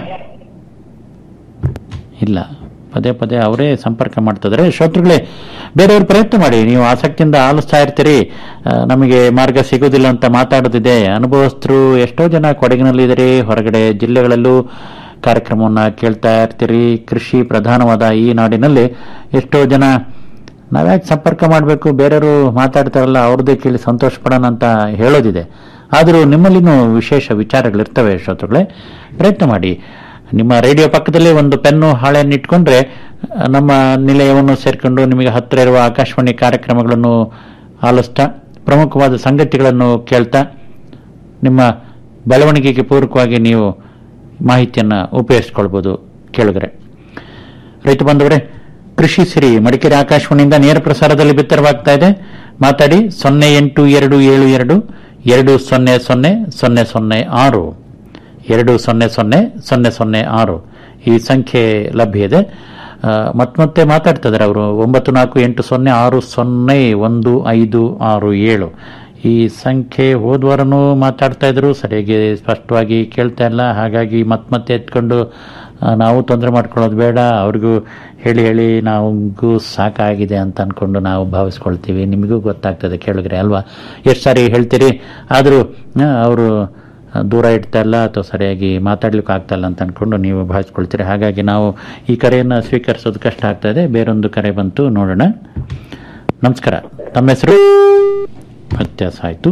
[SPEAKER 8] ಇಲ್ಲ ಪದೇ ಪದೇ ಅವರೇ ಸಂಪರ್ಕ ಮಾಡ್ತಿದ್ದಾರೆ ಶ್ರೋತೃಗಳೇ ಬೇರೆಯವ್ರು ಪ್ರಯತ್ನ ಮಾಡಿ ನೀವು ಆಸಕ್ತಿಯಿಂದ ಆಲಿಸ್ತಾ ಇರ್ತೀರಿ ಆ, ನಮಗೆ ಮಾರ್ಗ ಸಿಗೋದಿಲ್ಲ ಅಂತ ಮಾತಾಡೋದಿದೆ ಅನುಭವಸ್ಥರು ಎಷ್ಟೋ ಜನ ಕೊಡಗಿನಲ್ಲಿದ್ದೀರಿ ಹೊರಗಡೆ ಜಿಲ್ಲೆಗಳಲ್ಲೂ ಕಾರ್ಯಕ್ರಮವನ್ನ ಕೇಳ್ತಾ ಇರ್ತೀರಿ ಕೃಷಿ ಪ್ರಧಾನವಾದ ಈ ನಾಡಿನಲ್ಲಿ ಎಷ್ಟೋ ಜನ ನಾವ್ಯಾಕೆ ಸಂಪರ್ಕ ಮಾಡಬೇಕು ಬೇರೆಯವರು ಮಾತಾಡ್ತಾರಲ್ಲ ಅವ್ರದ್ದೇ ಕೇಳಿ ಸಂತೋಷ ಪಡೋಣ ಅಂತ ಹೇಳೋದಿದೆ ಆದರೂ ನಿಮ್ಮಲ್ಲಿನೂ ವಿಶೇಷ ವಿಚಾರಗಳಿರ್ತವೆ ಶ್ರೋತೃಗಳೇ ಪ್ರಯತ್ನ ಮಾಡಿ ನಿಮ್ಮ ರೇಡಿಯೋ ಪಕ್ಕದಲ್ಲಿ ಒಂದು ಪೆನ್ನು ಹಾಳೆಯನ್ನು ಇಟ್ಕೊಂಡ್ರೆ ಆ, ನಮ್ಮ ನಿಲಯವನ್ನು ಸೇರ್ಕೊಂಡು ನಿಮಗೆ ಹತ್ತಿರ ಇರುವ ಆಕಾಶವಾಣಿ ಕಾರ್ಯಕ್ರಮಗಳನ್ನು ಆಲಿಸ್ತಾ ಪ್ರಮುಖವಾದ ಸಂಗತಿಗಳನ್ನು ಕೇಳ್ತಾ ನಿಮ್ಮ ಬೆಳವಣಿಗೆಗೆ ಪೂರಕವಾಗಿ ನೀವು ಮಾಹಿತಿಯನ್ನು ಉಪಯೋಗಿಸ್ಕೊಳ್ಬೋದು ಕೇಳಿದ್ರೆ ರೈತ ಬಂಧುವರೇ ಕೃಷಿ ಸಿರಿ ಮಡಿಕೇರಿ ಆಕಾಶವಾಣಿಯಿಂದ ನೇರ ಪ್ರಸಾರದಲ್ಲಿ ಬಿತ್ತರವಾಗ್ತಾ ಇದೆ ಮಾತಾಡಿ ಸೊನ್ನೆ ಎಂಟು ಎರಡು ಏಳು ಎರಡು ಎರಡು ಸೊನ್ನೆ ಸೊನ್ನೆ ಸೊನ್ನೆ ಸೊನ್ನೆ ಆರು ಎರಡು ಸೊನ್ನೆ ಸೊನ್ನೆ ಸೊನ್ನೆ ಸೊನ್ನೆ ಆರು ಈ ಸಂಖ್ಯೆ ಲಭ್ಯ ಇದೆ ಆ, ಮತ್ ಮತ್ತೆ ಮಾತಾಡ್ತಾ ಇದ್ದಾರೆ ಅವರು ಒಂಬತ್ತು ನಾಲ್ಕು ಎಂಟು ಸೊನ್ನೆ ಆರು ಸೊನ್ನೆ ಒಂದು ಐದು ಆರು ಏಳು ಈ ಸಂಖ್ಯೆ ಹೋದ್ವಾರನೂ ಮಾತಾಡ್ತಾ ಇದ್ರು ಸರಿಯಾಗಿ ಸ್ಪಷ್ಟವಾಗಿ ಕೇಳ್ತಾ ಇಲ್ಲ ಹಾಗಾಗಿ ಮತ್ ಮತ್ತೆ ಎತ್ಕೊಂಡು ಆ, ನಾವು ತೊಂದರೆ ಮಾಡ್ಕೊಳ್ಳೋದು ಬೇಡ ಅವ್ರಿಗೂ ಹೇಳಿ ಹೇಳಿ ನಮಗೂ ಸಾಕಾಗಿದೆ ಅಂತ ಅನ್ಕೊಂಡು ನಾವು ಭಾವಿಸ್ಕೊಳ್ತೀವಿ ನಿಮಗೂ ಗೊತ್ತಾಗ್ತದೆ ಕೇಳಿದ್ರೆ ಅಲ್ವಾ ಎಷ್ಟು ಸಾರಿ ಹೇಳ್ತೀರಿ ಆದರೂ ಅವರು ದೂರ ಇಡ್ತಾ ಇಲ್ಲ ಅಥವಾ ಸರಿಯಾಗಿ ಮಾತಾಡ್ಲಿಕ್ಕೆ ಆಗ್ತಾ ಇಲ್ಲ ಅಂತ ಅನ್ಕೊಂಡು ನೀವು ಭಾವಿಸ್ಕೊಳ್ತೀರಿ ಹಾಗಾಗಿ ನಾವು ಈ ಕರೆಯನ್ನು ಸ್ವೀಕರಿಸೋದು ಕಷ್ಟ ಆಗ್ತಾ ಇದೆ ಬೇರೊಂದು ಕರೆ ಬಂತು ನೋಡೋಣ ನಮಸ್ಕಾರ ತಮ್ಮ ಹೆಸರು ವ್ಯತ್ಯಾಸ ಆಯಿತು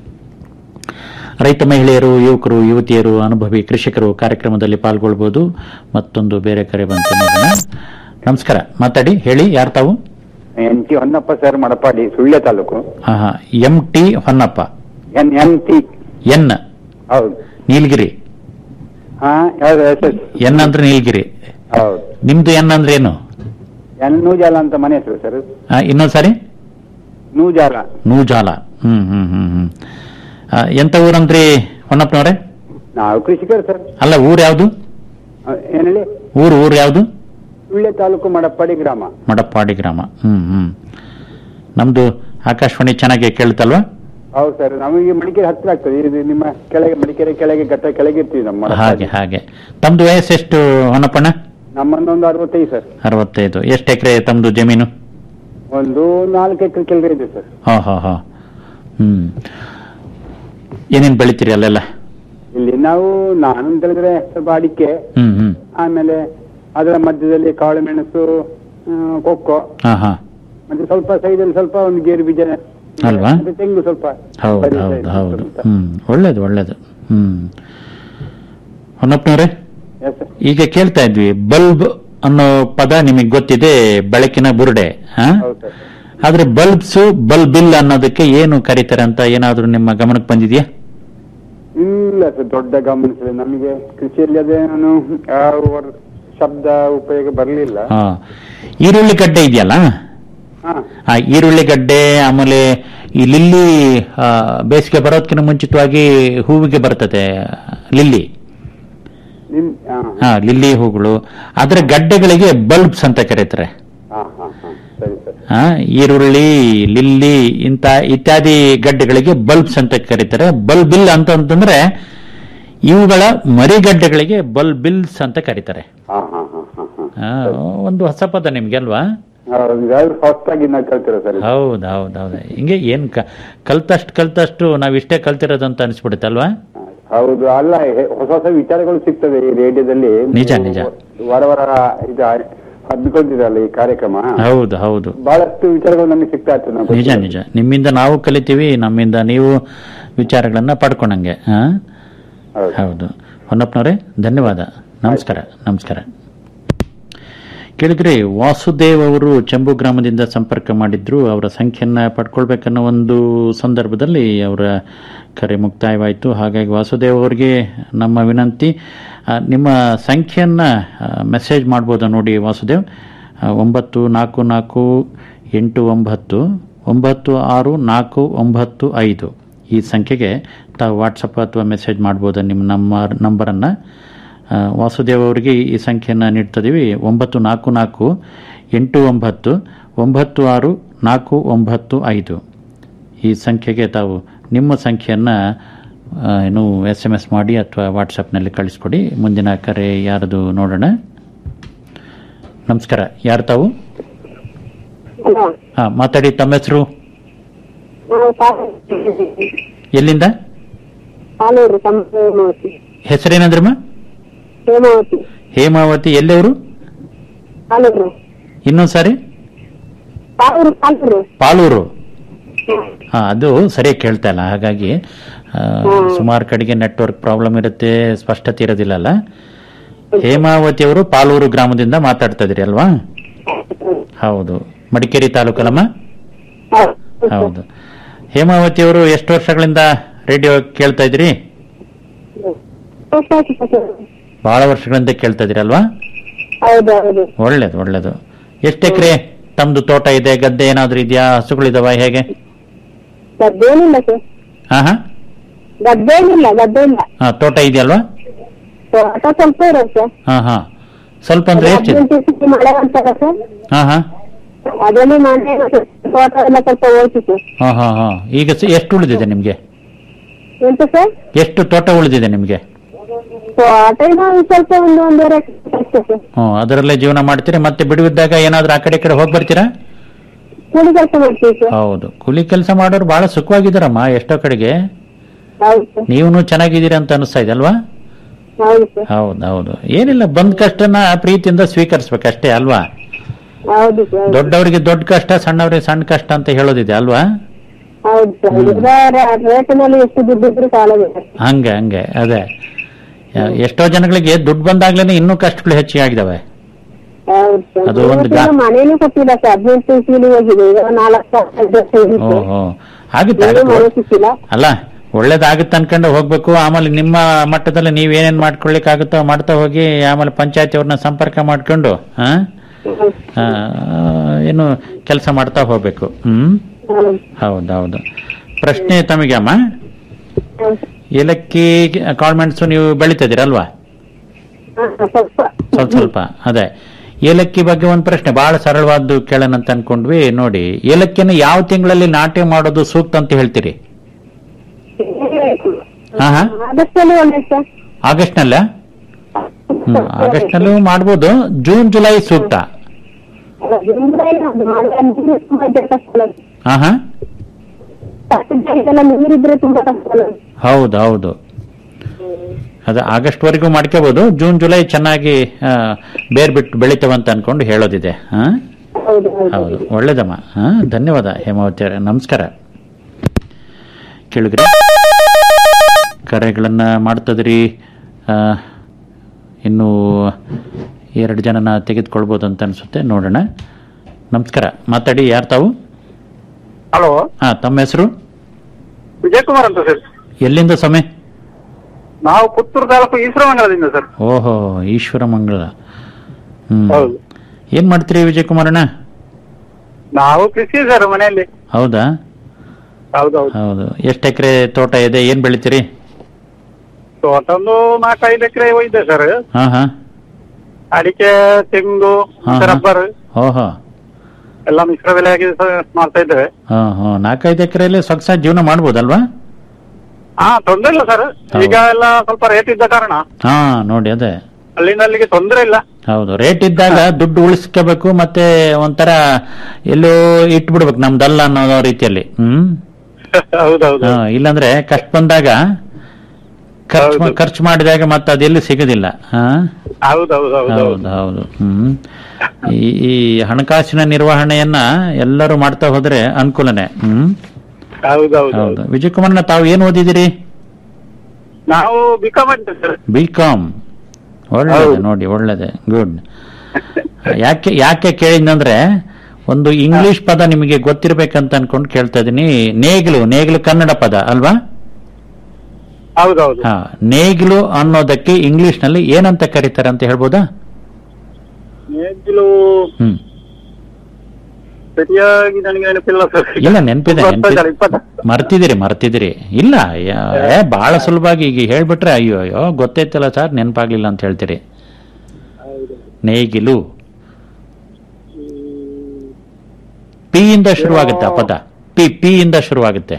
[SPEAKER 8] ರೈತ ಮಹಿಳೆಯರು ಯುವಕರು ಯುವತಿಯರು ಅನುಭವಿ ಕೃಷಿಕರು ಕಾರ್ಯಕ್ರಮದಲ್ಲಿ ಪಾಲ್ಗೊಳ್ಬೋದು ಮತ್ತೊಂದು ಬೇರೆ ಕರೆ ಬಂತು ನೋಡೋಣ ನಮಸ್ಕಾರ ಮಾತಾಡಿ ಹೇಳಿ ಯಾರು ತಾವು
[SPEAKER 12] N T Honnappa sir Madapadi Sullia taluk
[SPEAKER 8] ಹಾ ಹಾ M T Honnappa
[SPEAKER 12] N N T
[SPEAKER 8] N
[SPEAKER 12] ಹೌದು
[SPEAKER 8] ನೀಲಗಿರಿ
[SPEAKER 12] ಹಾ ಯಾವ್ದು ಹೆಸರು
[SPEAKER 8] ಎನ್ ಅಂದ್ರೆ ನೀಲಗಿರಿ
[SPEAKER 12] ಹೌದು
[SPEAKER 8] ನಿಮ್ದು ಎನ್ ಅಂದ್ರೆ ಏನು
[SPEAKER 12] ಎನ್ ನೂಜಾಲ ಅಂತ ಮನೆ ಹೆಸರು ಸರ್
[SPEAKER 8] ಆ, ಇನ್ನೊಂದ್ ಸಾರಿ
[SPEAKER 12] ನೂಜಾಲ
[SPEAKER 8] ನೂಜಾಲ ಹ್ಮ್ ಹ್ಮ್ ಹ್ಮ್ ಹ್ಮ್ ಆ, ಎಂತ ಊರಂದ್ರಿ ಹೊನ್ನಪ್ಪನವ್ರೆ
[SPEAKER 12] ನಾವು ಕೃಷಿಕರು ಸರ್
[SPEAKER 8] ಅಲ್ಲ ಊರ್ ಯಾವ್ದು
[SPEAKER 12] ಆ, ಏನ್ ಹೇಳಿ
[SPEAKER 8] ಊರು ಊರು ಯಾವ್ದು
[SPEAKER 12] ಸುಳ್ಯ ತಾಲೂಕು ಮಡಪ್ಪಾಡಿ ಗ್ರಾಮ
[SPEAKER 8] ಮಡಪ್ಪಾಡಿ ಗ್ರಾಮ ಹ್ಮ್ ಹ್ಮ್ ನಮ್ದು ಆಕಾಶವಾಣಿ ಚೆನ್ನಾಗಿ ಕೇಳುತ್ತಲ್ವಾ
[SPEAKER 12] ಹೌದು ಸರ್ ನಮಗೆ ಮಡಿಕೇರಿ ಹತ್ತಿರ ಆಗ್ತದೆ ಇದು ನಿಮ್ಮ ಕೆಳಗೆ ಮಡಿಕೇರಿ ಕೆಳಗೆ ಘಟ್ಟ ಕೆಳಗೆ ಇರ್ತೀವಿ ನಮ್ಮ ಮಡಪ್ಪಾಡಿ.
[SPEAKER 8] ಹಾಗೆ ಹಾಗೆ ತಮ್ದು ವಯಸ್ಸು ಎಷ್ಟು ಹೊನ್ನಪ್ಪಣ್ಣ
[SPEAKER 12] ನಮ್ಮನ್ನೊಂದು ಅರವತ್ತೈದು ಸರ್
[SPEAKER 8] ಅರವತ್ತೈದು ಎಷ್ಟು ಎಕರೆ ತಮ್ದು ಜಮೀನು
[SPEAKER 12] ಒಂದು ನಾಲ್ಕು ಎಕರೆ ಕೆಳಗೆ ಇದೆ ಸರ್
[SPEAKER 8] ಹಾ ಹಾ ಹಾ ಹ್ಮ್ ಏನೇನ್ ಬೆಳಿತೀರಿ ಅಲ್ಲೆಲ್ಲ
[SPEAKER 12] ಇಲ್ಲಿ ನಾವು ನಾನು ಅಂತ ಹೇಳಿದ್ರೆ ಸ್ವಲ್ಪ ಅಡಿಕೆ
[SPEAKER 8] ಹ್ಮ್ ಹ್ಮ್
[SPEAKER 12] ಆಮೇಲೆ ಅದರ ಮಧ್ಯದಲ್ಲಿ ಕಾಳು ಮೆಣಸು ಆ, ಕೊಕ್ಕೋ
[SPEAKER 8] ಹಾ ಹಾ
[SPEAKER 12] ಮತ್ತೆ ಸ್ವಲ್ಪ ಸೈಡಲ್ಲಿ ಸ್ವಲ್ಪ ಒಂದು ಗೇರು ಬೀಜ
[SPEAKER 8] ಅಲ್ವಾ
[SPEAKER 12] ಮತ್ತೆ ತೆಂಗು ಸ್ವಲ್ಪ
[SPEAKER 8] ಹೌದು
[SPEAKER 12] ಬರೀ
[SPEAKER 8] ಹೌದು
[SPEAKER 12] side
[SPEAKER 8] ಹೌದು
[SPEAKER 12] ಸ್ವಲ್ಪ.
[SPEAKER 8] ಹ್ಮ್ ಒಳ್ಳೇದು ಒಳ್ಳೇದು ಹ್ಮ್ ಹೊನ್ನಪ್ಪನವ್ರೆ
[SPEAKER 12] Yes, sir.
[SPEAKER 8] ಈಗ ಕೇಳ್ತಾ ಇದ್ವಿ ಬಲ್ಬ್ ಅನ್ನೋ ಪದ ನಿಮಗೆ ಗೊತ್ತಿದೆ ಬೆಳಕಿನ ಬುರುಡೆ ಹಾ
[SPEAKER 12] ಹೌದು ಸರ್
[SPEAKER 8] ಆದ್ರೆ ಬಲ್ಬ್ಸ್ ಬಲ್ಬಿಲ್ ಅನ್ನೋದಕ್ಕೆ ಏನು ಕರೀತಾರೆ ಅಂತ ಏನಾದ್ರೂ ನಿಮ್ಮ ಗಮನಕ್ಕೆ ಬಂದಿದ್ಯಾ
[SPEAKER 12] ಇಲ್ಲ ಸರ್ ದೊಡ್ಡ ಗಮನಿಸಿದೆ ನಮಗೆ ಕೃಷಿಯಲ್ಲಿ ಅದೇನು ಯಾವ ವರ್- ಶಬ್ದ ಉಪಯೋಗ ಬರಲಿಲ್ಲ
[SPEAKER 8] ಹಾ ಈರುಳ್ಳಿ ಗಡ್ಡೆ ಇದೆಯಲ್ಲ
[SPEAKER 12] ಹಾ
[SPEAKER 8] ಆ ಈರುಳ್ಳಿ ಗಡ್ಡೆ ಆಮೇಲೆ ಈ ಲಿಲ್ಲಿ ಆ, ಬೇಸಿಗೆ ಬರೋದಕ್ಕಿಂತ ಮುಂಚಿತವಾಗಿ ಹೂವಿಗೆ ಬರ್ತದೆ ಲಿಲ್ಲಿ
[SPEAKER 12] ನಿಮ್ ಹಾ
[SPEAKER 8] ಹಾ ಲಿಲ್ಲಿ ಹೂಗಳು ಅದರ ಗಡ್ಡೆಗಳಿಗೆ ಬಲ್ಬ್ಸ್ ಅಂತ ಕರೀತಾರೆ
[SPEAKER 12] ಹಾ ಹಾ ಹಾ ಸರಿ ಸರ್
[SPEAKER 8] ಆ, ಈರುಳ್ಳಿ ಲಿಲ್ಲಿ ಇಂತ ಇತ್ಯಾದಿ ಗಡ್ಡೆಗಳಿಗೆ ಬಲ್ಬ್ಸ್ ಅಂತ ಕರೀತಾರೆ ಬಲ್ಬಿಲ್ ಅಂತ ಅಂತಂದ್ರೆ ಇವುಗಳ ಮರಿಗಡ್ಡೆಗಳಿಗೆ ಬಲ್ಬಿಲ್ಸ್ ಅಂತ ಕರೀತಾರೆ
[SPEAKER 12] ಹಾ ಹಾ ಹಾ ಹಾ ಹಾ
[SPEAKER 8] ಆ, ಒಂದು ಹೊಸ ಪದ ನಿಮ್ಗೆ ಅಲ್ವಾ
[SPEAKER 12] ಹೌದು ಫಸ್ಟ್ ಆಗಿ ನಾವು ಕಲ್ತಿರೋ ಸರ್
[SPEAKER 8] ಹೌದು ಹೌದು ಹೌದು ಹಿಂಗೆ ಏನ್ ಕ- ಕಲ್ತಷ್ಟು ಕಲ್ತಷ್ಟು ನಾವ್ ಇಷ್ಟೇ ಕಲ್ತಿರೋದಂತ ಅನಿಸ್ಬಿಡುತ್ತೆ ಅಲ್ವಾ
[SPEAKER 12] ಹೌದು ಅಲ್ಲ ಹೆ- ಹೊಸ ಹೊಸ ವಿಚಾರಗಳು ಸಿಗ್ತದೆ ಈ ರೇಡಿಯೋದಲ್ಲಿ
[SPEAKER 8] ನಿಜ, ನಿಜ.
[SPEAKER 12] ವಾರ ವಾರ ಇದು ಹಬ್ಬಿಕೊಂಡಿರಲ್ಲ ಈ ಕಾರ್ಯಕ್ರಮ
[SPEAKER 8] ಹೌದು ಹೌದು
[SPEAKER 12] ಬಹಳಷ್ಟು ವಿಚಾರಗಳು ನಮಗೆ ಸಿಗ್ತಾ ಇರ್ತದೆ ನಾವು
[SPEAKER 8] ನಿಜ ನಿಜ ನಿಮ್ಮಿಂದ ನಾವು ಕಲಿತೀವಿ ನಮ್ಮಿಂದ ನೀವು ವಿಚಾರಗಳನ್ನ ಪಡ್ಕೊಂಡಂಗೆ ಹಾ ಹೌದು ಹೊನ್ನಪ್ಪನವರೇ ಧನ್ಯವಾದ ನಮಸ್ಕಾರ ನಮಸ್ಕಾರ ಕೇಳಿದ್ರಿ ವಾಸುದೇವ್ ಅವರು ಚೆಂಬು ಗ್ರಾಮದಿಂದ ಸಂಪರ್ಕ ಮಾಡಿದ್ರು ಅವರ ಸಂಖ್ಯೆಯನ್ನ ಪಡ್ಕೊಳ್ಬೇಕನ್ನೋ ಒಂದು ಸಂದರ್ಭದಲ್ಲಿ ಅವರ ಕರೆ ಮುಕ್ತಾಯವಾಯಿತು ಹಾಗಾಗಿ ವಾಸುದೇವ್ ಅವರಿಗೆ ನಮ್ಮ ವಿನಂತಿ ಆ, ನಿಮ್ಮ ಸಂಖ್ಯೆಯನ್ನ ಮೆಸೇಜ್ ಮಾಡ್ಬೋದಾ ನೋಡಿ ವಾಸುದೇವ್ ಆ, ಒಂಬತ್ತು ನಾಲ್ಕು ನಾಲ್ಕು ಎಂಟು ಒಂಬತ್ತು ಒಂಬತ್ತು ಆರು ನಾಲ್ಕು ಒಂಬತ್ತು ಐದು ಈ ಸಂಖ್ಯೆಗೆ ತಾವು ವಾಟ್ಸಪ್ ಅಥವಾ ಮೆಸೇಜ್ ಮಾಡ್ಬೋದಾ ನಿಮ್ಮ ನಮ್ಮ ನಂಬರನ್ನು ವಾಸುದೇವ್ ಅವರಿಗೆ ಈ ಸಂಖ್ಯೆಯನ್ನು ನೀಡ್ತಿದ್ದೀವಿ ಒಂಬತ್ತು ನಾಲ್ಕು ನಾಲ್ಕು ಎಂಟು ಒಂಬತ್ತು ಒಂಬತ್ತು ಆರು ನಾಲ್ಕು ಒಂಬತ್ತು ಐದು ಈ ಸಂಖ್ಯೆಗೆ ತಾವು ನಿಮ್ಮ ಸಂಖ್ಯೆಯನ್ನು ಏನು ಎಸ್ ಎಮ್ ಎಸ್ ಮಾಡಿ ಅಥವಾ ವಾಟ್ಸಪ್ನಲ್ಲಿ ಕಳಿಸ್ಕೊಡಿ ಮುಂದಿನ ಕರೆ ಯಾರದು ನೋಡೋಣ ನಮಸ್ಕಾರ ಯಾರು ತಾವು ಹಾಂ ಮಾತಾಡಿ ತಮ್ಮ ಹೆಸರು ಎಲ್ಲಿಂದ
[SPEAKER 13] ಹಾಲೂರು ತಮ್ಮ ಹೇಮಾವತಿ
[SPEAKER 8] ಹೆಸರೇನಂದ್ರಮ್ಮ
[SPEAKER 13] ಹೇಮಾವತಿ
[SPEAKER 8] ಹೇಮಾವತಿ ಎಲ್ಲಿಯವರು
[SPEAKER 13] ಹಾಲೂರು
[SPEAKER 8] ಇನ್ನೊಂದು ಸಾರಿ
[SPEAKER 13] ಹಾಲೂರು ಹಾಲೂರು
[SPEAKER 8] ಪಾಳೂರು ಹಾ ಅದು ಸರಿಯಾಗಿ ಕೇಳ್ತಾ ಇಲ್ಲ ಹಾಗಾಗಿ ಆ, ಸುಮಾರು ಕಡೆಗೆ ನೆಟ್ವರ್ಕ್ ಪ್ರಾಬ್ಲಮ್ ಇರುತ್ತೆ ಸ್ಪಷ್ಟತೆ ಇರೋದಿಲ್ಲ ಅಲ್ಲ ಹೇಮಾವತಿ ಅವರು ಪಾಲೂರು ಗ್ರಾಮದಿಂದ ಮಾತಾಡ್ತಾ ಇದ್ರಿ ಅಲ್ವಾ ಹೌದು ಮಡಿಕೇರಿ ತಾಲೂಕಲ್ಲಮ್ಮ ಹೌದು ಹೇಮಾವತಿ ಅವರು ಎಷ್ಟು ವರ್ಷಗಳಿಂದ ರೇಡಿಯೋ ಕೇಳ್ತಾ ಇದ್ರಿ ಬಹಳ ವರ್ಷಗಳಿಂದ ಕೇಳ್ತಾ ಇದ್ರಿ ಅಲ್ವಾ
[SPEAKER 13] ಹೌದು ಹೌದು
[SPEAKER 8] ಒಳ್ಳೇದು ಒಳ್ಳೇದು ಎಷ್ಟು ಎಕರೆ ತಮ್ದು ತೋಟ ಇದೆ ಗದ್ದೆ ಏನಾದ್ರೂ ಇದೆಯಾ ಹಸುಗಳಿದಾವ ಹೇಗೆ
[SPEAKER 13] ಗದ್ದೇನಿಲ್ಲ ಸರ್
[SPEAKER 8] ಹಾ ಹಾ
[SPEAKER 13] ಗದ್ದೇನಿಲ್ಲ ಗದ್ದೆ ಇಲ್ಲ
[SPEAKER 8] ಹಾ ತೋಟ ಇದೆಯಲ್ವಾ
[SPEAKER 13] ತೋಟ ಸ್ವಲ್ಪ ಇರೋದು ಸರ್
[SPEAKER 8] ಹಾ ಹಾ ಸ್ವಲ್ಪ ಅಂದ್ರೆ ಎಷ್ಟಿದೆ
[SPEAKER 13] ಹದಿನೆಂಟು ದಿವ್ಸಕ್ಕೆ ಮಳೆ ಅಂತಲ್ಲ ಸರ್
[SPEAKER 8] ಹಾ ಹಾ
[SPEAKER 13] ಅದನ್ನು ಮನೆ ತೋಟ ಎಲ್ಲ ಸ್ವಲ್ಪ ಹೋಯ್ತು ಸರ್
[SPEAKER 8] ಹಾ ಹಾ ಹಾ ಈಗ ಸ- ಎಷ್ಟು ಉಳಿದಿದೆ ನಿಮ್ಗೆ
[SPEAKER 13] ಎಂತ ಸರ್
[SPEAKER 8] ಎಷ್ಟು ತೋಟ ಉಳಿದಿದೆ ನಿಮ್ಗೆ
[SPEAKER 13] ತೋಟ ಏನೋ ಒಂದ್ ಸ್ವಲ್ಪ ಒಂದು ಒಂದೂವರೆ ಎಕರೆ ಅಷ್ಟೇ ಸರ್
[SPEAKER 8] ಹ್ಮ್ ಅದರಲ್ಲೇ ಜೀವನ ಮಾಡ್ತೀರಾ ಮತ್ತೆ ಬಿಡುವಿದ್ದಾಗ ಏನಾದ್ರೂ ಆ ಕಡೆ ಈ ಕಡೆ ಹೋಗಿ ಬರ್ತೀರಾ
[SPEAKER 13] ಕೂಲಿ ಕೆಲಸ ಮಾಡ್ತೀವಿ ಸರ್
[SPEAKER 8] ಹೌದು ಕೂಲಿ ಕೆಲಸ ಮಾಡೋರು ಬಹಳ ಸುಖವಾಗಿದ್ದಾರಮ್ಮ ಎಷ್ಟೋ ಕಡೆಗೆ
[SPEAKER 13] ಹೌದು ಸರ್
[SPEAKER 8] ನೀವೂ ಚೆನ್ನಾಗಿದ್ದೀರಿ ಅಂತ ಅನಿಸ್ತಾ ಇದೆ ಅಲ್ವಾ
[SPEAKER 13] ಹೌದು ಸರ್
[SPEAKER 8] ಹೌದು ಹೌದು ಏನಿಲ್ಲ ಬಂದ್ ಕಷ್ಟನ ಪ್ರೀತಿಯಿಂದ ಸ್ವೀಕರಿಸ್ಬೇಕಷ್ಟೇ ಅಲ್ವಾ
[SPEAKER 13] ಹೌದು ಸರ್
[SPEAKER 8] ದೊಡ್ಡವರಿಗೆ ದೊಡ್ಡ ಕಷ್ಟ ಸಣ್ಣವರಿಗೆ ಸಣ್ಣ ಕಷ್ಟ ಅಂತ ಹೇಳೋದಿದೆ ಅಲ್ವಾ
[SPEAKER 13] ಹೌದು ಸರ್ ಈಗ ರೇಟಿನಲ್ಲಿ ಎಷ್ಟು ದುಡ್ಡು ಇದ್ರು ಸಾಲವಿಲ್ಲ
[SPEAKER 8] ಹಂಗೆ ಹಂಗೆ ಅದೇ ಯ- ಎಷ್ಟೋ ಜನಗಳಿಗೆ ದುಡ್ಡು ಬಂದಾಗ್ಲೇನೆ ಇನ್ನೂ ಕಷ್ಟಗಳು ಹೆಚ್ಚಿಗೆ ಆಗಿದಾವೆ
[SPEAKER 13] ಹೌದು ಸರ್
[SPEAKER 8] ಅದು ಒಂದು
[SPEAKER 13] ಇವತ್ತಿನ
[SPEAKER 8] ಗಾ-
[SPEAKER 13] ಮನೇನು ಕೊಟ್ಟಿಲ್ಲ ಸರ್ ಹದಿನೆಂಟು ಸೀಲಿ ಹೋಗಿದೆ ಈಗ ನಾಲ್ಕು ಐದು ವರ್ಷ ಇರುತ್ತೆ.
[SPEAKER 8] ಓಹೋ ಆಗುತ್ತೆ
[SPEAKER 13] ಇನ್ನೂ
[SPEAKER 8] ಆಗುತ್ತೆ.
[SPEAKER 13] ಮನೆ ಸಿಕ್ಕಿಲ್ಲ
[SPEAKER 8] ಅಲ್ಲ ಒಳ್ಳೇದಾಗುತ್ತೆ ಅನ್ಕೊಂಡು ಹೋಗ್ಬೇಕು ಆಮೇಲೆ ನಿಮ್ಮ ಮಟ್ಟದಲ್ಲಿ ನೀವೇನೇನ್ ಮಾಡ್ಕೊಳ್ಳಿಕ್ಕಾಗುತ್ತೋ ಮಾಡ್ತಾ ಹೋಗಿ ಆಮೇಲೆ ಪಂಚಾಯತಿ ಅವ್ರನ್ನ ಸಂಪರ್ಕ ಮಾಡ್ಕೊಂಡು ಆ? ಆ, ಏನು ಕೆಲಸ ಮಾಡ್ತಾ ಹೋಗ್ಬೇಕು ಹ್ಮ್ ಹೌದೌದು ಪ್ರಶ್ನೆ ತಮಗೆ ಅಮ್ಮ ಏಲಕ್ಕಿ ಕಾಳ್ಮೆಣಸು ನೀವು ಬೆಳಿತಿದ್ದೀರಲ್ವಾ
[SPEAKER 13] ಹಾ, ಸ್ವಲ್ಪ
[SPEAKER 8] ಸ್ವಲ್ಪ ಸ್ವಲ್ಪ ಅದೇ ಏಲಕ್ಕಿ ಬಗ್ಗೆ ಒಂದು ಪ್ರಶ್ನೆ ಬಹಳ ಸರಳವಾದ್ದು ಕೇಳೋಣ ಅಂತ ಅನ್ಕೊಂಡ್ವಿ ನೋಡಿ ಏಲಕ್ಕಿನ ಯಾವ ತಿಂಗಳಲ್ಲಿ ನಾಟಿ ಮಾಡೋದು ಸೂಕ್ತ ಅಂತ ಹೇಳ್ತೀರಿ ಹಾ ಹಾ
[SPEAKER 13] ಆದಷ್ಟಲ್ಲಿ ಒಳ್ಳೆ ಸರ್
[SPEAKER 8] ಆಗಸ್ಟ್ ನಲ್ಲ ಆಗಸ್ಟ್ ನಲ್ಲೂ ಮಾಡ್ಬೋದು ಜೂನ್ ಜುಲೈ ಸೂಕ್ತ
[SPEAKER 13] ಅಲ್ಲ, ಜುಮ್ರಾಯಿ ಅದು ಮಳೆ ನೀರು ತುಂಬಾ ಇದೆ ಕಷ್ಟ ಅಲ್ಲ.
[SPEAKER 8] ಹಾ ಹಾ
[SPEAKER 13] ಕಷ್ಟ ಇದೆಲ್ಲ ನೀರಿದ್ರೆ ತುಂಬಾ ಕಷ್ಟ ಅಲ್ಲ.
[SPEAKER 8] ಹೌದು ಹೌದು ಅದು ಆಗಸ್ಟ್ ವರೆಗೂ ಮಾಡ್ಕೋಬಹುದು ಜೂನ್ ಜುಲೈ ಚೆನ್ನಾಗಿ ಆ, ಬೇರ್ ಬಿಟ್ಟು ಬೆಳಿತವಂತ ಅನ್ಕೊಂಡು ಹೇಳೋದಿದೆ ಹಾ
[SPEAKER 13] ಹೌದು ಹೌದು
[SPEAKER 8] ಹೌದು ಒಳ್ಳೇದಮ್ಮ ಹಾ ಧನ್ಯವಾದ ಹೇಮಾವತಿ ಅವರೇ ನಮಸ್ಕಾರ ಕೇಳಿದ್ರಿ ಕರೆಗಳನ್ನ ಮಾಡ್ತದ್ರಿ ಆ, ಇನ್ನು ಎರಡು ಜನನ ತೆಗೆದುಕೊಳ್ಬೋದು ಅಂತ ಅನ್ಸುತ್ತೆ ನೋಡೋಣ ನಮಸ್ಕಾರ ಮಾತಾಡಿ ಯಾರು ತಾವು
[SPEAKER 14] ಹಲೋ
[SPEAKER 8] ಹಾ ತಮ್ಮ ಹೆಸರು
[SPEAKER 14] ವಿಜಯ್ ಕುಮಾರ್ ಅಂತ ಸರ್
[SPEAKER 8] ಎಲ್ಲಿಂದ ಸಮಯ
[SPEAKER 14] ನಾವು ಪುತ್ತೂರು ತಾಲೂಕು ಈಶ್ವರಮಂಗಲದಿಂದ ಸರ್
[SPEAKER 8] ಓಹೋ ಈಶ್ವರ ಮಂಗಳ ಹ್ಮ್
[SPEAKER 14] ಹೌದು
[SPEAKER 8] ಏನ್ ಮಾಡ್ತೀರಿ ವಿಜಯ್ ಕುಮಾರಣ್ಣ
[SPEAKER 14] ನಾವು ಕೃಷಿ ಸರ್ ಮನೆಯಲ್ಲಿ
[SPEAKER 8] ಹೌದಾ
[SPEAKER 14] ಹೌದೌದು
[SPEAKER 8] ಹೌದು ಎಷ್ಟು ಎಕರೆ ತೋಟ ಇದೆ ಏನ್ ಬೆಳಿತೀರಿ
[SPEAKER 14] ತೋಟ ಒಂದು ನಾಲ್ಕೈದು ಎಕರೆ ಇದೆ ಸರ್
[SPEAKER 8] ಹಾ ಹಾ
[SPEAKER 14] ಅಡಿಕೆ ತೆಂಗು
[SPEAKER 8] ಹಾ, ಹಾ.
[SPEAKER 14] ರಬ್ಬರ್
[SPEAKER 8] ಓಹೋ
[SPEAKER 14] ಎಲ್ಲ ಮಿಶ್ರ ಬೆಳೆಯಾಗಿ ಸ- ಮಾಡ್ತಾ ಇದ್ದೇವೆ
[SPEAKER 8] ಹಾ ಹಾ ನಾಲ್ಕೈದು ಎಕರೆಯಲ್ಲಿ ಸೊಗಸಾಗಿ ಜೀವನ ಮಾಡ್ಬೋದಲ್ವಾ
[SPEAKER 14] ಹಾ ತೊಂದ್ರೆ ಇಲ್ಲ ಸರ್ ಈಗ ಎಲ್ಲ ಸ್ವಲ್ಪ ರೇಟ್ ಇದ್ದ ಕಾರಣ
[SPEAKER 8] ಹಾ ನೋಡಿ ಅದೇ
[SPEAKER 14] ಅಲ್ಲಿಂದ ಅಲ್ಲಿಗೆ ತೊಂದ್ರೆ ಇಲ್ಲ
[SPEAKER 8] ಹೌದು ರೇಟ್ ಇದ್ದಾಗ ದುಡ್ಡು ಉಳಿಸ್ಕೋಬೇಕು ಮತ್ತೆ ಒಂಥರ ಎಲ್ಲೋ ಇಟ್ಬಿಡ್ಬೇಕು ನಮ್ದಲ್ಲ ಅನ್ನೋ ರೀತಿಯಲ್ಲಿ ಹ್ಮ್
[SPEAKER 14] ಹೌದೌದು
[SPEAKER 8] ಹಾ, ಇಲ್ಲಾಂದ್ರೆ ಕಷ್ಟ ಬಂದಾಗ ಖರ್ಚು ಖರ್ಚು ಮಾಡಿದಾಗ ಮತ್ತೆ ಅದೆಲ್ಲೂ ಸಿಗೋದಿಲ್ಲ ಹಾ
[SPEAKER 14] ಹೌದೌದು ಹೌದು
[SPEAKER 8] ಹೌದು ಹೌದು ಹ್ಮ್ ಈ ಈ ಹಣಕಾಸಿನ ನಿರ್ವಹಣೆಯನ್ನ ಎಲ್ಲರೂ ಮಾಡ್ತಾ ಹೋದ್ರೆ ಅನುಕೂಲನೇ ಹ್ಮ್
[SPEAKER 14] ಹೌದೌದು
[SPEAKER 8] ಹೌದು ವಿಜಯ್ ಕುಮಾರ್ನ ತಾವು ಏನ್ ಓದಿದಿರಿ
[SPEAKER 14] ನಾವು ಬಿಕಾಮ್ ಸರ್
[SPEAKER 8] ಬಿ ಕಾಮ್ ಒಳ್ಳೇದೆ ನೋಡಿ ಒಳ್ಳೇದೆ ಗುಡ್ ಯಾಕೆ ಯಾಕೆ ಕೇಳಿದ್ನಂದ್ರೆ ಒಂದು ಇಂಗ್ಲಿಷ್ ಪದ ನಿಮಗೆ ಗೊತ್ತಿರ್ಬೇಕಂತ ಅನ್ಕೊಂಡು ಕೇಳ್ತಾ ಇದೀನಿ ನೇಗಿಲು ನೇಗಿಲು ಕನ್ನಡ ಪದ ಅಲ್ವಾ
[SPEAKER 14] ಹೌದೌದು
[SPEAKER 8] ಹಾ ನೇಗಿಲು ಅನ್ನೋದಕ್ಕೆ ಇಂಗ್ಲಿಷ್ ನಲ್ಲಿ ಏನಂತ ಕರೀತಾರೆ ಅಂತ ಹೇಳ್ಬೋದಾ
[SPEAKER 14] ನೇಗಿಲು
[SPEAKER 8] ಹ್ಮ್
[SPEAKER 14] ಸರಿಯಾಗಿ ನನಗೆ ನೆನಪಿಲ್ಲ ಸರ್
[SPEAKER 8] ಇಲ್ಲ ನೆನಪಿದೆ
[SPEAKER 14] ಗೊತ್ತಾಯ್ತಲ್ಲ, ಇಪ್ಪತ್ತ
[SPEAKER 8] ಮರ್ತಿದಿರಿ ಮರ್ತಿದಿರಿ ಇಲ್ಲ ಯಾ- ಏ, ಬಹಳ ಸುಲಭವಾಗಿ ಈಗ ಹೇಳ್ಬಿಟ್ರೆ ಅಯ್ಯೋ ಅಯ್ಯೋ ಗೊತ್ತೈತಲ್ಲ ಸರ್ ನೆನಪಾಗ್ಲಿಲ್ಲ ಅಂತ ಹೇಳ್ತೀರಿ ನೇಗಿಲು ಪಿ ಇಂದ ಶುರುವಾಗುತ್ತೆ ಆ ಪದ ಪಿ ಪಿ ಇಂದ ಶುರುವಾಗುತ್ತೆ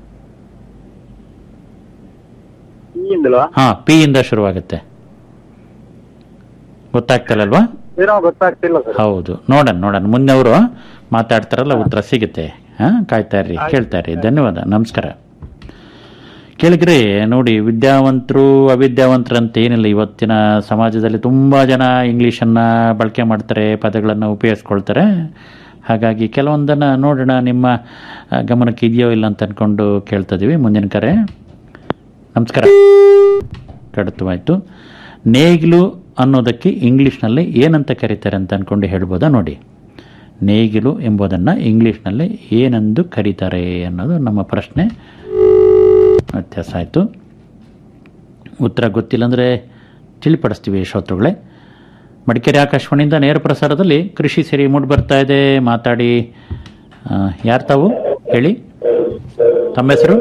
[SPEAKER 14] ಈಗಿಂದಲ್ವಾ
[SPEAKER 8] ಹಾ ಪಿ ಇಂದ ಶುರುವಾಗುತ್ತೆ ಗೊತ್ತಾಗ್ತಲ್ಲಲ್ವಾ
[SPEAKER 14] ಏನೋ ಗೊತ್ತಾಗ್ತಿಲ್ಲ ಸರ್
[SPEAKER 8] ಹೌದು ನೋಡೋಣ ನೋಡೋಣ ಮುಂದೆ ಅವರು ಮಾತಾಡ್ತಾರಲ್ಲ ಉತ್ತರ ಸಿಗುತ್ತೆ ಹಾ ಕಾಯ್ತಾ ಇರ್ರಿ ಕೇಳ್ತಾ ಇರ್ರಿ ಧನ್ಯವಾದ ನಮಸ್ಕಾರ ಕೇಳಿದ್ರಿ ನೋಡಿ ವಿದ್ಯಾವಂತರು ಅವಿದ್ಯಾವಂತರು ಅಂತ ಏನಿಲ್ಲ ಇವತ್ತಿನ ಸಮಾಜದಲ್ಲಿ ತುಂಬಾ ಜನ ಇಂಗ್ಲಿಷನ್ನ ಬಳಕೆ ಮಾಡ್ತಾರೆ ಪದಗಳನ್ನು ಉಪಯೋಗಿಸ್ಕೊಳ್ತಾರೆ ಹಾಗಾಗಿ ಕೆಲವೊಂದನ್ನ ನೋಡೋಣ ನಿಮ್ಮ ಆ, ಗಮನಕ್ಕೆ ಇದೆಯೋ ಇಲ್ಲ ಅಂತ ಅನ್ಕೊಂಡು ಕೇಳ್ತಾ ಇದೀವಿ ಮುಂದಿನ ಕರೆ ನಮಸ್ಕಾರ ಕಡಿತವಾಯ್ತು ನೇಗಿಲು ಅನ್ನೋದಕ್ಕೆ ಇಂಗ್ಲಿಷ್ನಲ್ಲಿ ಏನಂತ ಕರೀತಾರೆ ಅಂತ ಅನ್ಕೊಂಡು ಹೇಳ್ಬೋದಾ ನೋಡಿ ನೇಗಿಲು ಎಂಬುದನ್ನು ಇಂಗ್ಲಿಷ್ನಲ್ಲಿ ಏನೆಂದು ಕರೀತಾರೆ ಅನ್ನೋದು ನಮ್ಮ ಪ್ರಶ್ನೆ ವ್ಯತ್ಯಾಸ ಆಯಿತು ಉತ್ತರ ಗೊತ್ತಿಲ್ಲ ಅಂದರೆ ತಿಳಿಪಡಿಸ್ತೀವಿ ಶ್ರೋತೃಗಳೇ ಮಡಿಕೇರಿ ಆಕಾಶವಾಣಿಯಿಂದ ನೇರ ಪ್ರಸಾರದಲ್ಲಿ ಕೃಷಿ ಸಿರಿ ಮೂಡ್ ಬರ್ತಾ ಇದೆ ಮಾತಾಡಿ ಯಾರು ತಾವು ಹೇಳಿ ತಮ್ಮ ಹೆಸರು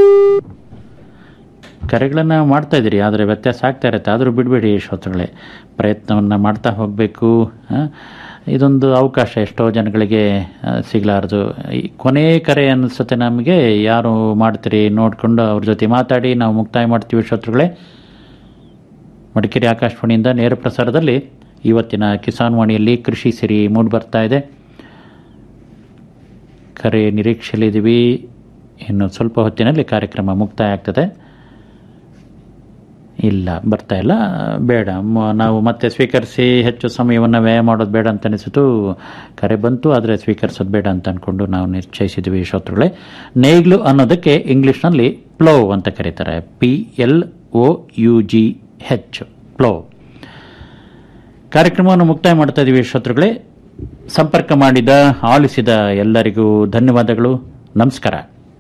[SPEAKER 8] ಕರೆಗಳನ್ನು ಮಾಡ್ತಾ ಇದ್ದೀರಿ ಆದರೆ ವ್ಯತ್ಯಾಸ ಆಗ್ತಾ ಇರುತ್ತೆ ಆದರೂ ಬಿಡಬೇಡಿ ಶ್ರೋತೃಗಳೇ ಪ್ರಯತ್ನವನ್ನು ಮಾಡ್ತಾ ಹೋಗಬೇಕು ಇದೊಂದು ಅವಕಾಶ ಎಷ್ಟೋ ಜನಗಳಿಗೆ ಆ, ಸಿಗಲಾರದು ಈ ಕೊನೆ ಕರೆ ಅನಿಸುತ್ತೆ ನಮಗೆ ಯಾರು ಮಾಡ್ತೀರಿ ನೋಡಿಕೊಂಡು ಅವ್ರ ಜೊತೆ ಮಾತಾಡಿ ನಾವು ಮುಕ್ತಾಯ ಮಾಡ್ತೀವಿ ಶ್ರೋತೃಗಳೇ ಮಡಿಕೇರಿ ಆಕಾಶವಾಣಿಯಿಂದ ನೇರ ಪ್ರಸಾರದಲ್ಲಿ ಇವತ್ತಿನ ಕಿಸಾನ್ ವಾಣಿಯಲ್ಲಿ ಕೃಷಿ ಸಿರಿ ಮೂಡಿ ಬರ್ತಾ ಇದೆ ಕರೆ ನಿರೀಕ್ಷೆಯಲ್ಲಿದ್ದೀವಿ ಇನ್ನು ಸ್ವಲ್ಪ ಹೊತ್ತಿನಲ್ಲಿ ಕಾರ್ಯಕ್ರಮ ಮುಕ್ತಾಯ ಆಗ್ತದೆ ಇಲ್ಲ ಬರ್ತಾ ಇಲ್ಲ ಬೇಡ ಮ- ನಾವು ಮತ್ತೆ ಸ್ವೀಕರಿಸಿ ಹೆಚ್ಚು ಸಮಯವನ್ನು ವ್ಯಯ ಮಾಡೋದು ಬೇಡ ಅಂತ ಅನಿಸಿತು ಕರೆ ಬಂತು ಆದರೆ ಸ್ವೀಕರಿಸೋದು ಬೇಡ ಅಂತ ಅಂದ್ಕೊಂಡು ನಾವು ನಿಶ್ಚಯಿಸಿದ್ವಿ ಶ್ರೋತೃಗಳೇ ನೇಗ್ಲು ಅನ್ನೋದಕ್ಕೆ ಇಂಗ್ಲಿಷ್ನಲ್ಲಿ ಪ್ಲೋ ಅಂತ ಕರೀತಾರೆ P L O U G H plough ಕಾರ್ಯಕ್ರಮವನ್ನು ಮುಕ್ತಾಯ ಮಾಡ್ತಾ ಇದ್ದೀವಿ ಶ್ರೋತೃಗಳೇ ಸಂಪರ್ಕ ಮಾಡಿದ ಆಲಿಸಿದ ಎಲ್ಲರಿಗೂ ಧನ್ಯವಾದಗಳು ನಮಸ್ಕಾರ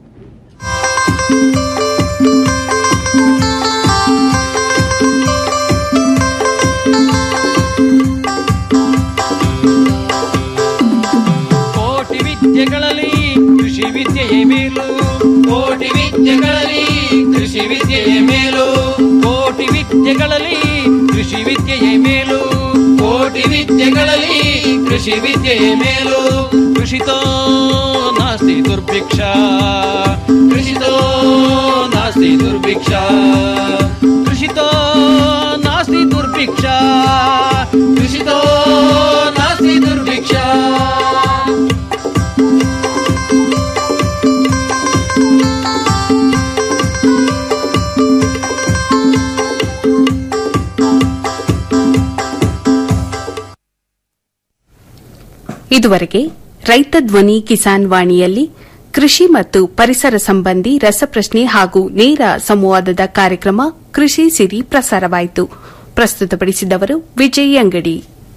[SPEAKER 2] ಕೋಟಿ ವಿದ್ಯೆಗಳಲ್ಲಿ ಕೃಷಿ ವಿದ್ಯೆಯೇ ಮೇಲು ಕೋಟಿ ವಿದ್ಯೆಗಳಲ್ಲಿ ಕೃಷಿ ವಿದ್ಯೆಯೇ ಮೇಲು ಕೋಟಿ ವಿದ್ಯೆಗಳಲ್ಲಿ ಕೃಷಿ ವಿದ್ಯೆಯೇ ಮೇಲು ಕೋಟಿ ವಿದ್ಯೆಗಳಲ್ಲಿ ಕೃಷಿ ವಿದ್ಯೆಯೇ ಮೇಲು ಕೃಷಿತೋ ನಾಸ್ತಿ ದುರ್ಭಿಕ್ಷ ಕೃಷಿತೋ ನಾಸ್ತಿ ದುರ್ಭಿಕ್ಷ ಕೃಷಿತೋ ನಾಸ್ತಿ ದುರ್ಭಿಕ್ಷ ಕೃಷಿತೋ ನಾಸ್ತಿ ದುರ್ಭಿಕ್ಷ
[SPEAKER 1] ಇದುವರೆಗೆ ರೈತ ಧ್ವನಿ ಕಿಸಾನ್ ವಾಣಿಯಲ್ಲಿ ಕೃಷಿ ಮತ್ತು ಪರಿಸರ ಸಂಬಂಧಿ ರಸಪ್ರಶ್ನೆ ಹಾಗೂ ನೇರ ಸಂವಾದದ ಕಾರ್ಯಕ್ರಮ ಕೃಷಿ ಸಿರಿ ಪ್ರಸಾರವಾಯಿತು ಪ್ರಸ್ತುತಪಡಿಸಿದವರು ವಿಜಯ್ ಅಂಗಡಿ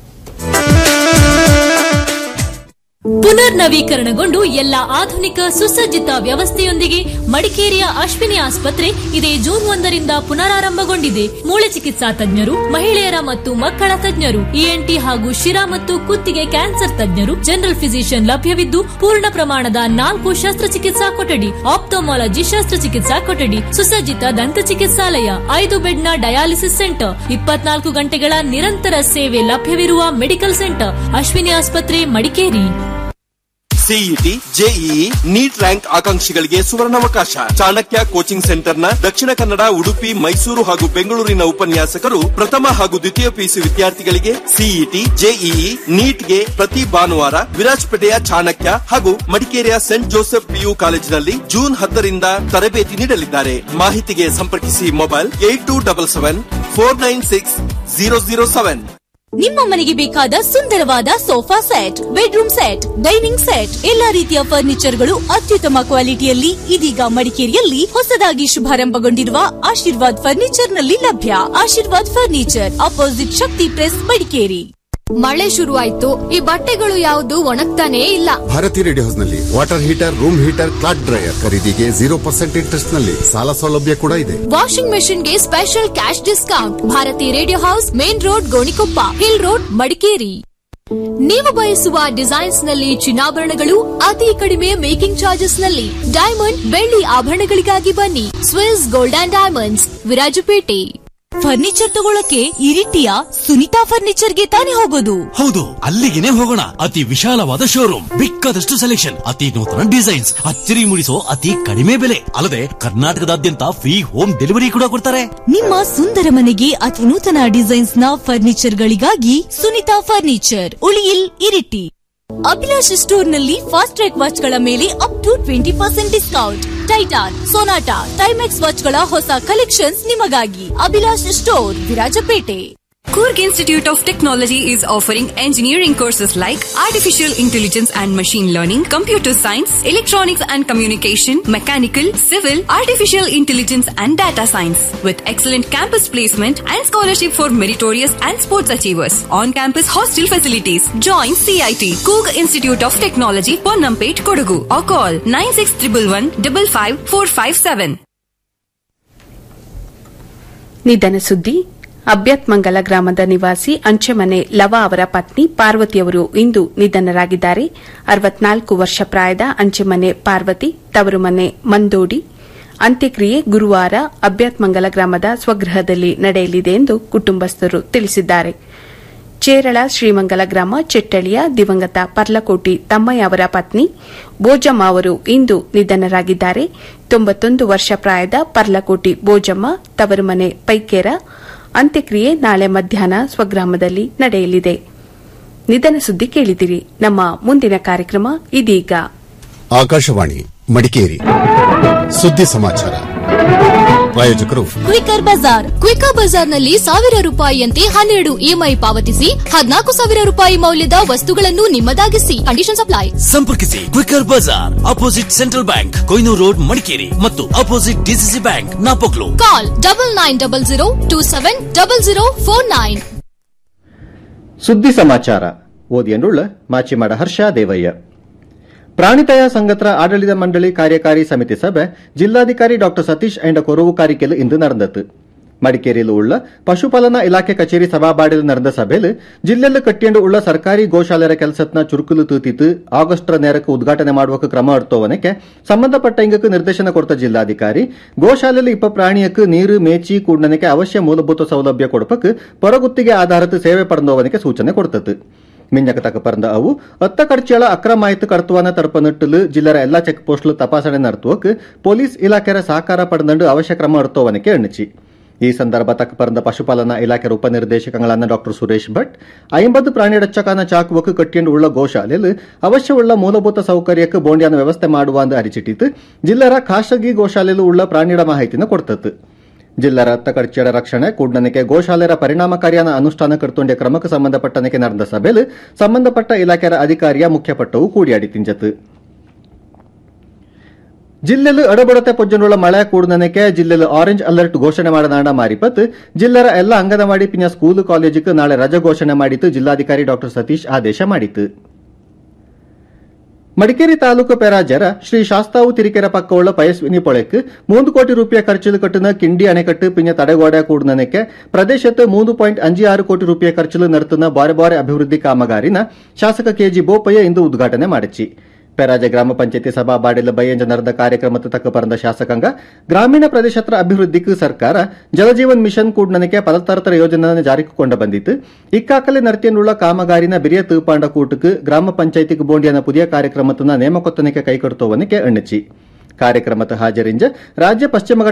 [SPEAKER 15] ಪುನರ್ ನವೀಕರಣಗೊಂಡು ಎಲ್ಲ ಆಧುನಿಕ ಸುಸಜ್ಜಿತ ವ್ಯವಸ್ಥೆಯೊಂದಿಗೆ ಮಡಿಕೇರಿಯ ಅಶ್ವಿನಿ ಆಸ್ಪತ್ರೆ ಇದೇ ಜೂನ್ ಒಂದರಿಂದ ಪುನರಾರಂಭಗೊಂಡಿದೆ ಮೂಳೆ ಚಿಕಿತ್ಸಾ ತಜ್ಞರು ಮಹಿಳೆಯರ ಮತ್ತು ಮಕ್ಕಳ ತಜ್ಞರು ಇಎನ್ಟಿ ಹಾಗೂ ಶಿರಾ ಮತ್ತು ಕುತ್ತಿಗೆ ಕ್ಯಾನ್ಸರ್ ತಜ್ಞರು ಜನರಲ್ ಫಿಸಿಷಿಯನ್ ಲಭ್ಯವಿದ್ದು ಪೂರ್ಣ ಪ್ರಮಾಣದ ನಾಲ್ಕು ಶಸ್ತ್ರಚಿಕಿತ್ಸಾ ಕೊಠಡಿ ಆಪ್ಟೋಮಾಲಜಿ ಶಸ್ತ್ರಚಿಕಿತ್ಸಾ ಕೊಠಡಿ ಸುಸಜ್ಜಿತ ದಂತ ಚಿಕಿತ್ಸಾಲಯ ಐದು ಬೆಡ್ನ ಡಯಾಲಿಸಿಸ್ ಸೆಂಟರ್ ಇಪ್ಪತ್ನಾಲ್ಕು ಗಂಟೆಗಳ ನಿರಂತರ ಸೇವೆ ಲಭ್ಯವಿರುವ ಮೆಡಿಕಲ್ ಸೆಂಟರ್ ಅಶ್ವಿನಿ ಆಸ್ಪತ್ರೆ Madikeri
[SPEAKER 16] CET JEE NEET rank ಆಕಾಂಕ್ಷಿಗಳಿಗೆ ಸುವರ್ಣಾವಕಾಶ ಚಾಣಕ್ಯ ಕೋಚಿಂಗ್ ಸೆಂಟರ್ನ ದಕ್ಷಿಣ ಕನ್ನಡ ಉಡುಪಿ ಮೈಸೂರು ಹಾಗೂ ಬೆಂಗಳೂರಿನ ಉಪನ್ಯಾಸಕರು ಪ್ರಥಮ ಹಾಗೂ ದ್ವಿತೀಯ ಪಿಯುಸಿ ವಿದ್ಯಾರ್ಥಿಗಳಿಗೆ ಸಿಇಟಿ ಜೆಇಇ ನೀಟ್ಗೆ ಪ್ರತಿ ಭಾನುವಾರ ವಿರಾಜಪೇಟೆಯ ಚಾಣಕ್ಯ ಹಾಗೂ ಮಡಿಕೇರಿಯ ಸೆಂಟ್ ಜೋಸೆಫ್ ಪಿಯು ಕಾಲೇಜಿನಲ್ಲಿ ಜೂನ್ ಹತ್ತರಿಂದ ತರಬೇತಿ ನೀಡಲಿದ್ದಾರೆ ಮಾಹಿತಿಗೆ ಸಂಪರ್ಕಿಸಿ mobile eight two double seven four nine six zero zero seven
[SPEAKER 15] ನಿಮ್ಮ ಮನೆಗೆ ಬೇಕಾದ ಸುಂದರವಾದ sofa set bedroom set dining set ಎಲ್ಲಾ ರೀತಿಯ ಫರ್ನಿಚರ್ಗಳು ಅತ್ಯುತ್ತಮ ಕ್ವಾಲಿಟಿಯಲ್ಲಿ ಇದೀಗ ಮಡಿಕೇರಿಯಲ್ಲಿ ಹೊಸದಾಗಿ ಶುಭಾರಂಭಗೊಂಡಿರುವ ಆಶೀರ್ವಾದ್ ಫರ್ನಿಚರ್ ನಲ್ಲಿ ಲಭ್ಯ Ashirwad furniture opposite Shakti press Madikeri
[SPEAKER 17] ಮಳೆ ಶುರುವಾಯ್ತು ಈ ಬಟ್ಟೆಗಳು ಯಾವುದು ಒಣಗ್ತಾನೇ ಇಲ್ಲ
[SPEAKER 18] ಭಾರತಿ ರೇಡಿಯೋ ಹೌಸ್ ನಲ್ಲಿ water heater room heater cloth dryer ಖರೀದಿಗೆ ಜೀರೋ ಪರ್ಸೆಂಟ್ ಇಂಟ್ರೆಸ್ಟ್ ನಲ್ಲಿ ಸಾಲ ಸೌಲಭ್ಯ ಕೂಡ ಇದೆ
[SPEAKER 17] ವಾಷಿಂಗ್ ಮೆಷಿನ್ಗೆ special cash discount Bharati radio house main road Gonikoppa hill road Madikeri ನೀವು ಬಯಸುವ ಡಿಸೈನ್ಸ್ ನಲ್ಲಿ ಚಿನ್ನಾಭರಣಗಳು ಅತಿ ಕಡಿಮೆ ಮೇಕಿಂಗ್ ಚಾರ್ಜಸ್ ನಲ್ಲಿ ಡೈಮಂಡ್ ಬೆಳ್ಳಿ ಆಭರಣಗಳಿಗಾಗಿ ಬನ್ನಿ Swiss gold and diamonds Virajpet
[SPEAKER 15] furniture ತಗೊಳಕ್ಕೆ ಇರಿಟಿಯ ಸುನಿತಾ ಫರ್ನಿಚರ್ಗೆ ತಾನೇ ಹೋಗೋದು
[SPEAKER 19] ಹೌದು ಅಲ್ಲಿಗೆನೆ ಹೋಗೋಣ ಅತಿ ವಿಶಾಲವಾದ ಶೋರೂಮ್ ಬೇಕಾದಷ್ಟು ಸೆಲೆಕ್ಷನ್ ಅತಿ ನೂತನ ಡಿಸೈನ್ಸ್ ಅಚ್ಚರಿ ಮೂಡಿಸೋ ಅತಿ ಕಡಿಮೆ ಬೆಲೆ ಅಲ್ಲದೆ ಕರ್ನಾಟಕದಾದ್ಯಂತ ಫ್ರೀ ಹೋಮ್ ಡೆಲಿವರಿ ಕೂಡ ಕೊಡ್ತಾರೆ
[SPEAKER 15] ನಿಮ್ಮ ಸುಂದರ ಮನೆಗೆ ಅತಿ ನೂತನ ಡಿಸೈನ್ಸ್ ನ ಫರ್ನಿಚರ್ ಗಳಿಗಾಗಿ ಸುನಿತಾ ಫರ್ನಿಚರ್ ಉಳಿಯಿಲ್ ಇರಿಟಿ ಅಭಿಲಾಷ್ ಸ್ಟೋರ್ ನಲ್ಲಿ ಫಾಸ್ಟ್ ಟ್ರ್ಯಾಕ್ ವಾಚ್ ಗಳ ಮೇಲೆ up to twenty percent discount Titan Sonata Timex watch ಗಳ ಹೊಸ ಕಲೆಕ್ಷನ್ಸ್ ನಿಮಗಾಗಿ Abhilash store Virajpet
[SPEAKER 20] Kurg Institute of Technology is offering engineering courses like Artificial Intelligence and Machine Learning, Computer Science, Electronics and Communication, Mechanical, Civil, Artificial Intelligence and Data Science with excellent campus placement and scholarship for meritorious and sports achievers. On-campus hostel facilities. Join CIT, Kurg Institute of Technology, Ponnampet, Kodagu or call 96111 55457.
[SPEAKER 1] ನಿಧನ ಸುದ್ದಿ ಅಭ್ಯತ್ಮಂಗಲ ಗ್ರಾಮದ ನಿವಾಸಿ ಅಂಚೆಮನೆ ಲವ ಅವರ ಪತ್ನಿ ಪಾರ್ವತಿಯವರು ಇಂದು ನಿಧನರಾಗಿದ್ದಾರೆ ಅರವತ್ನಾಲ್ಕು ವರ್ಷ ಪ್ರಾಯದ ಅಂಚೆಮನೆ ಪಾರ್ವತಿ ತವರು ಮನೆ ಮಂದೋಡಿ ಅಂತ್ಯಕ್ರಿಯೆ ಗುರುವಾರ ಅಭ್ಯತ್ಮಂಗಲ ಗ್ರಾಮದ ಸ್ವಗೃಹದಲ್ಲಿ ನಡೆಯಲಿದೆ ಎಂದು ಕುಟುಂಬಸ್ಥರು ತಿಳಿಸಿದ್ದಾರೆ ಚೇರಳ ಶ್ರೀಮಂಗಲ ಗ್ರಾಮ ಚೆಟ್ಟಳಿಯ ದಿವಂಗತ ಪರ್ಲಕೋಟಿ ತಮ್ಮಯ್ಯ ಅವರ ಪತ್ನಿ ಬೋಜಮ್ಮ ಅವರು ಇಂದು ನಿಧನರಾಗಿದ್ದಾರೆ ತೊಂಬತ್ತೊಂದು ವರ್ಷ ಪ್ರಾಯದ ಪರ್ಲಕೋಟಿ ಬೋಜಮ್ಮ ತವರು ಮನೆ ಪೈಕೇರ ಅಂತ್ಯಕ್ರಿಯೆ ನಾಳೆ ಮಧ್ಯಾಹ್ನ ಸ್ವಗ್ರಾಮದಲ್ಲಿ ನಡೆಯಲಿದೆ ನಿಧನ ಸುದ್ದಿ ಕೇಳಿದಿರಿ ನಮ್ಮ ಮುಂದಿನ ಕಾರ್ಯಕ್ರಮ ಇದೀಗ
[SPEAKER 18] ಆಕಾಶವಾಣಿ ಮಡಿಕೇರಿ ಸುದ್ದಿ ಸಮಾಚಾರ ಪ್ರಾಯೋಜಕರು
[SPEAKER 17] ಕ್ವಿಕರ್ ಬಜಾರ್ ಕ್ವಿಕರ್ ಬಜಾರ್ ನಲ್ಲಿ ಸಾವಿರ ರೂಪಾಯಿಯಂತೆ ಹನ್ನೆರಡು ಇಎಂಐ ಪಾವತಿಸಿ ಹದಿನಾಲ್ಕು ಸಾವಿರ ರೂಪಾಯಿ ಮೌಲ್ಯದ ವಸ್ತುಗಳನ್ನು ನಿಮ್ಮದಾಗಿಸಿ ಕಂಡೀಷನ್ ಅಪ್ಲೈ
[SPEAKER 19] ಸಂಪರ್ಕಿಸಿ Quicker Bazaar opposite central bank Kohinoor road Madikeri ಮತ್ತು opposite DCC bank Napoklu
[SPEAKER 17] call double nine double zero two seven double zero four nine
[SPEAKER 21] ಸುದ್ದಿ ಸಮಾಚಾರ ಓದಿಯನ್ನುಳ್ಳ ಮಾಚಿಮಾಡ ಹರ್ಷ ದೇವಯ್ಯ ಪ್ರಾಣಿದಯ ಸಂಘತ್ರ ಆಡಳಿತ ಮಂಡಳಿ ಕಾರ್ಯಕಾರಿ ಸಮಿತಿ ಸಭೆ ಜಿಲ್ಲಾಧಿಕಾರಿ ಡಾ ಸತೀಶ್ ಐಂಡ ಕೊರವು ಕಾರಿಕೆಲ್ ಇಂದು நடந்தது ಮಡಿಕೇರಿಯಲ್ಲಿ ಉಳ್ಳ ಪಶುಪಾಲನಾ ಇಲಾಖೆ ಕಚೇರಿ ಸಭಾಬಾಡಿಲ್ ನಡೆದ ಸಭೆಯಲ್ಲಿ ಜಿಲ್ಲೆಯಲ್ಲಿ ಕಟ್ಟಿಯಂಡು ಉಳ್ಳ ಸರ್ಕಾರಿ ಗೋಶಾಲೆಯ ಕೆಲಸತ್ನ ಚುರುಕುಲು ತೂತಿತ್ತು ಆಗಸ್ಟ್ರ ನೇರಕ್ಕೆ ಉದ್ಘಾಟನೆ ಮಾಡುವಕ್ಕೆ ಕ್ರಮ ಎಡ್ತೋವನಕ್ಕೆ ಸಂಬಂಧಪಟ್ಟ ಇಂಗಕ್ಕೆ ನಿರ್ದೇಶನ ಕೊಡ್ತ ಜಿಲ್ಲಾಧಿಕಾರಿ ಗೋಶಾಲೆಯಲ್ಲಿ ಇಪ್ಪ ಪ್ರಾಣಿಯಕ್ಕೆ ನೀರು ಮೇಚಿ ಕೂಡನಕ್ಕೆ ಅವಶ್ಯ ಮೂಲಭೂತ ಸೌಲಭ್ಯ ಕೊಡಪಕ್ಕೆ ಪೊರಗುತ್ತಿಗೆ ಆಧಾರಿತ ಸೇವೆ ಪಡೆದೋವನಕ್ಕೆ ಸೂಚನೆ ಕೊಡ್ತತ್ತು ಮಿಂಜಕ ತಕ ಪರಂದ ಅವು ಅತ್ತ ಕಡ್ಚಿಯಳ ಅಕ್ರಮ ಆಯ್ತು ಕರ್ತುವನ ತರ್ಪನಿಟ್ಟಲು ಜಿಲ್ಲೆರ ಎಲ್ಲಾ ಚೆಕ್ ಪೋಸ್ಟ್ಲು ತಪಾಸಣೆ ನಡೆಸುವಕ್ಕೆ ಪೊಲೀಸ್ ಇಲಾಖೆಯ ಸಹಕಾರ ಪಡೆದಂಡು ಅವಶ್ಯ ಕ್ರಮ ಎಡ್ತೋವನಕ್ಕೆ ಎಣ್ಣಿಚಿ ಈ ಸಂದರ್ಭ ತಕ್ಕ ಪರಂದ ಪಶುಪಾಲನಾ ಇಲಾಖೆ ಉಪನಿರ್ದೇಶಕಗಳಾದ ಡಾ ಸುರೇಶ್ ಭಟ್ ಐಂಬತ್ತು ಪ್ರಾಣಿ ರಕ್ಷಕನ ಚಾಕುವಕ್ಕೆ ಕಟ್ಟಿಯಂಡು ಉಳ್ಳ ಗೋಶಾಲೆಯಲ್ಲಿ ಅವಶ್ಯವುಳ್ಳ ಮೂಲಭೂತ ಸೌಕರ್ಯಕ್ಕೆ ಬೋಂಡಿಯನ್ನು ವ್ಯವಸ್ಥೆ ಮಾಡುವ ಅಂದು ಅರಿಚಿಟ್ಟಿತು ಜಿಲ್ಲೆರ ಖಾಸಗಿ ಗೋಶಾಲೆಯಲ್ಲಿ ಉಳ್ಳ ಪ್ರಾಣಿಗಳ ಮಾಹಿತಿನ ಕೊಡ್ತತ್ತು ಜಿಲ್ಲಾ ರಕ್ತ ಕಡ್ಚಿಯಡ ರಕ್ಷಣೆ ಕೂಡ್ನನಿಕೆ ಗೋಶಾಲೆಯ ಪರಿಣಾಮಕಾರಿಯಾದ ಅನುಷ್ಠಾನ ಕರ್ತುಂಡ್ಯ ಕ್ರಮಕ್ಕೆ ಸಂಬಂಧಪಟ್ಟನಕ್ಕೆ ನಡೆದ ಸಭೆಯಲ್ಲಿ ಸಂಬಂಧಪಟ್ಟ ಇಲಾಖೆಯ ಅಧಿಕಾರಿಯ ಮುಖ್ಯಪಟ್ಟವು ಕೂಡಿಯಾಡಿ ತಿಂಜತು ಜಿಲ್ಲೆಲು ಅಡಬಡತೆ ಪೊಜ್ಜನುಳ್ಳ ಮಳೆ ಕೂಡನಕ್ಕೆ ಜಿಲ್ಲೆಲು ಆರೆಂಜ್ ಅಲರ್ಟ್ ಘೋಷಣೆ ಮಾಡನಾಡ ಮಾರಿಪತ್ ಜಿಲ್ಲೆರ ಎಲ್ಲ ಅಂಗನವಾಡಿ ಪಿನ ಸ್ಕೂಲು ಕಾಲೇಜಿಗೆ ನಾಳೆ ರಜೆ ಘೋಷಣೆ ಮಾಡಿತು ಜಿಲ್ಲಾಧಿಕಾರಿ ಡಾ ಸತೀಶ್ ಆದೇಶ ಮಾಡಿತು ಮಡಿಕೇರಿ ತಾಲೂಕು ಪೆರಾಜರ ಶ್ರೀ ಶಾಸ್ತಾವು ತಿರಿಕೆರ ಪಕ್ಕವುಳ್ಳ ಪಯಸ್ವಿನಿ ಪೊಳೆಕ್ ಮೂಂದು ಕೋಟಿ ರೂಪಾಯಿ ಖರ್ಚಿಲು ಕಟ್ಟಿನ ಕಿಂಡಿ ಅಣೆಕಟ್ಟು ಪಿಂಜ ತಡೆಗೋಡೆ ಕೂಡನಕ್ಕೆ ಪ್ರದೇಶത്ത് ಮೂರು ಪಾಯಿಂಟ್ ಅಂಜಿ ಆರು ಕೋಟಿ ರೂಪಾಯಿ ಖರ್ಚಿಲು ನಡೆತುന്ന ಬಾರೆ ಬಾರೆ ಅಭಿವೃದ್ಧಿ ಕಾಮಗಾರಿನ ಶಾಸಕ ಕೆಜಿ ಬೋಪಯ್ಯ ಇಂದು ಉದ್ಘಾಟನೆ ಮಾಡಿಚಿ ಪೆರಾಜೆ ಗ್ರಾಮ ಪಂಚಾಯತಿ ಸಭಾ ಬಾಡಿಲ ಬೈಯಂಜ ನಡೆದ ಕಾರ್ಯಕ್ರಮದ ತಕ್ಕ ಪರಂದ ಶಾಸಕಾಂಗ ಗ್ರಾಮೀಣ ಪ್ರದೇಶತ್ರ ಅಭಿವೃದ್ಧಿಗೂ ಸರ್ಕಾರ ಜಲಜೀವನ್ ಮಿಷನ್ ಕೂಡ್ನನಿಕೆ ಪಲತರತರ ಯೋಜನೆ ಜಾರಿಗೆ ಕೊಂಡ ಬಂದಿತ್ತು ಇಕ್ಕಾಕಲೆ ನರ್ತಿಯನ್ನುಳ್ಳ ಕಾಮಗಾರಿನ ಬಿರಿಯ ತೂಪಾಂಡ ಕೂಟಕ್ಕೆ ಗ್ರಾಮ ಪಂಚಾಯತಿಗೆ ಬೋಂಡಿಯನ ಪುದಿಯ ಕಾರ್ಯಕ್ರಮತನ ನೇಮಕೊತ್ತನಿಕೆ ಕೈಕೊಡ್ತೋವನಿಕೆ ಎಣ್ಣಚಿ ಕಾರ್ಯಕ್ರಮದ ಹಾಜರಿಂಜ ರಾಜ್ಯ ಪಶ್ಚಿಮ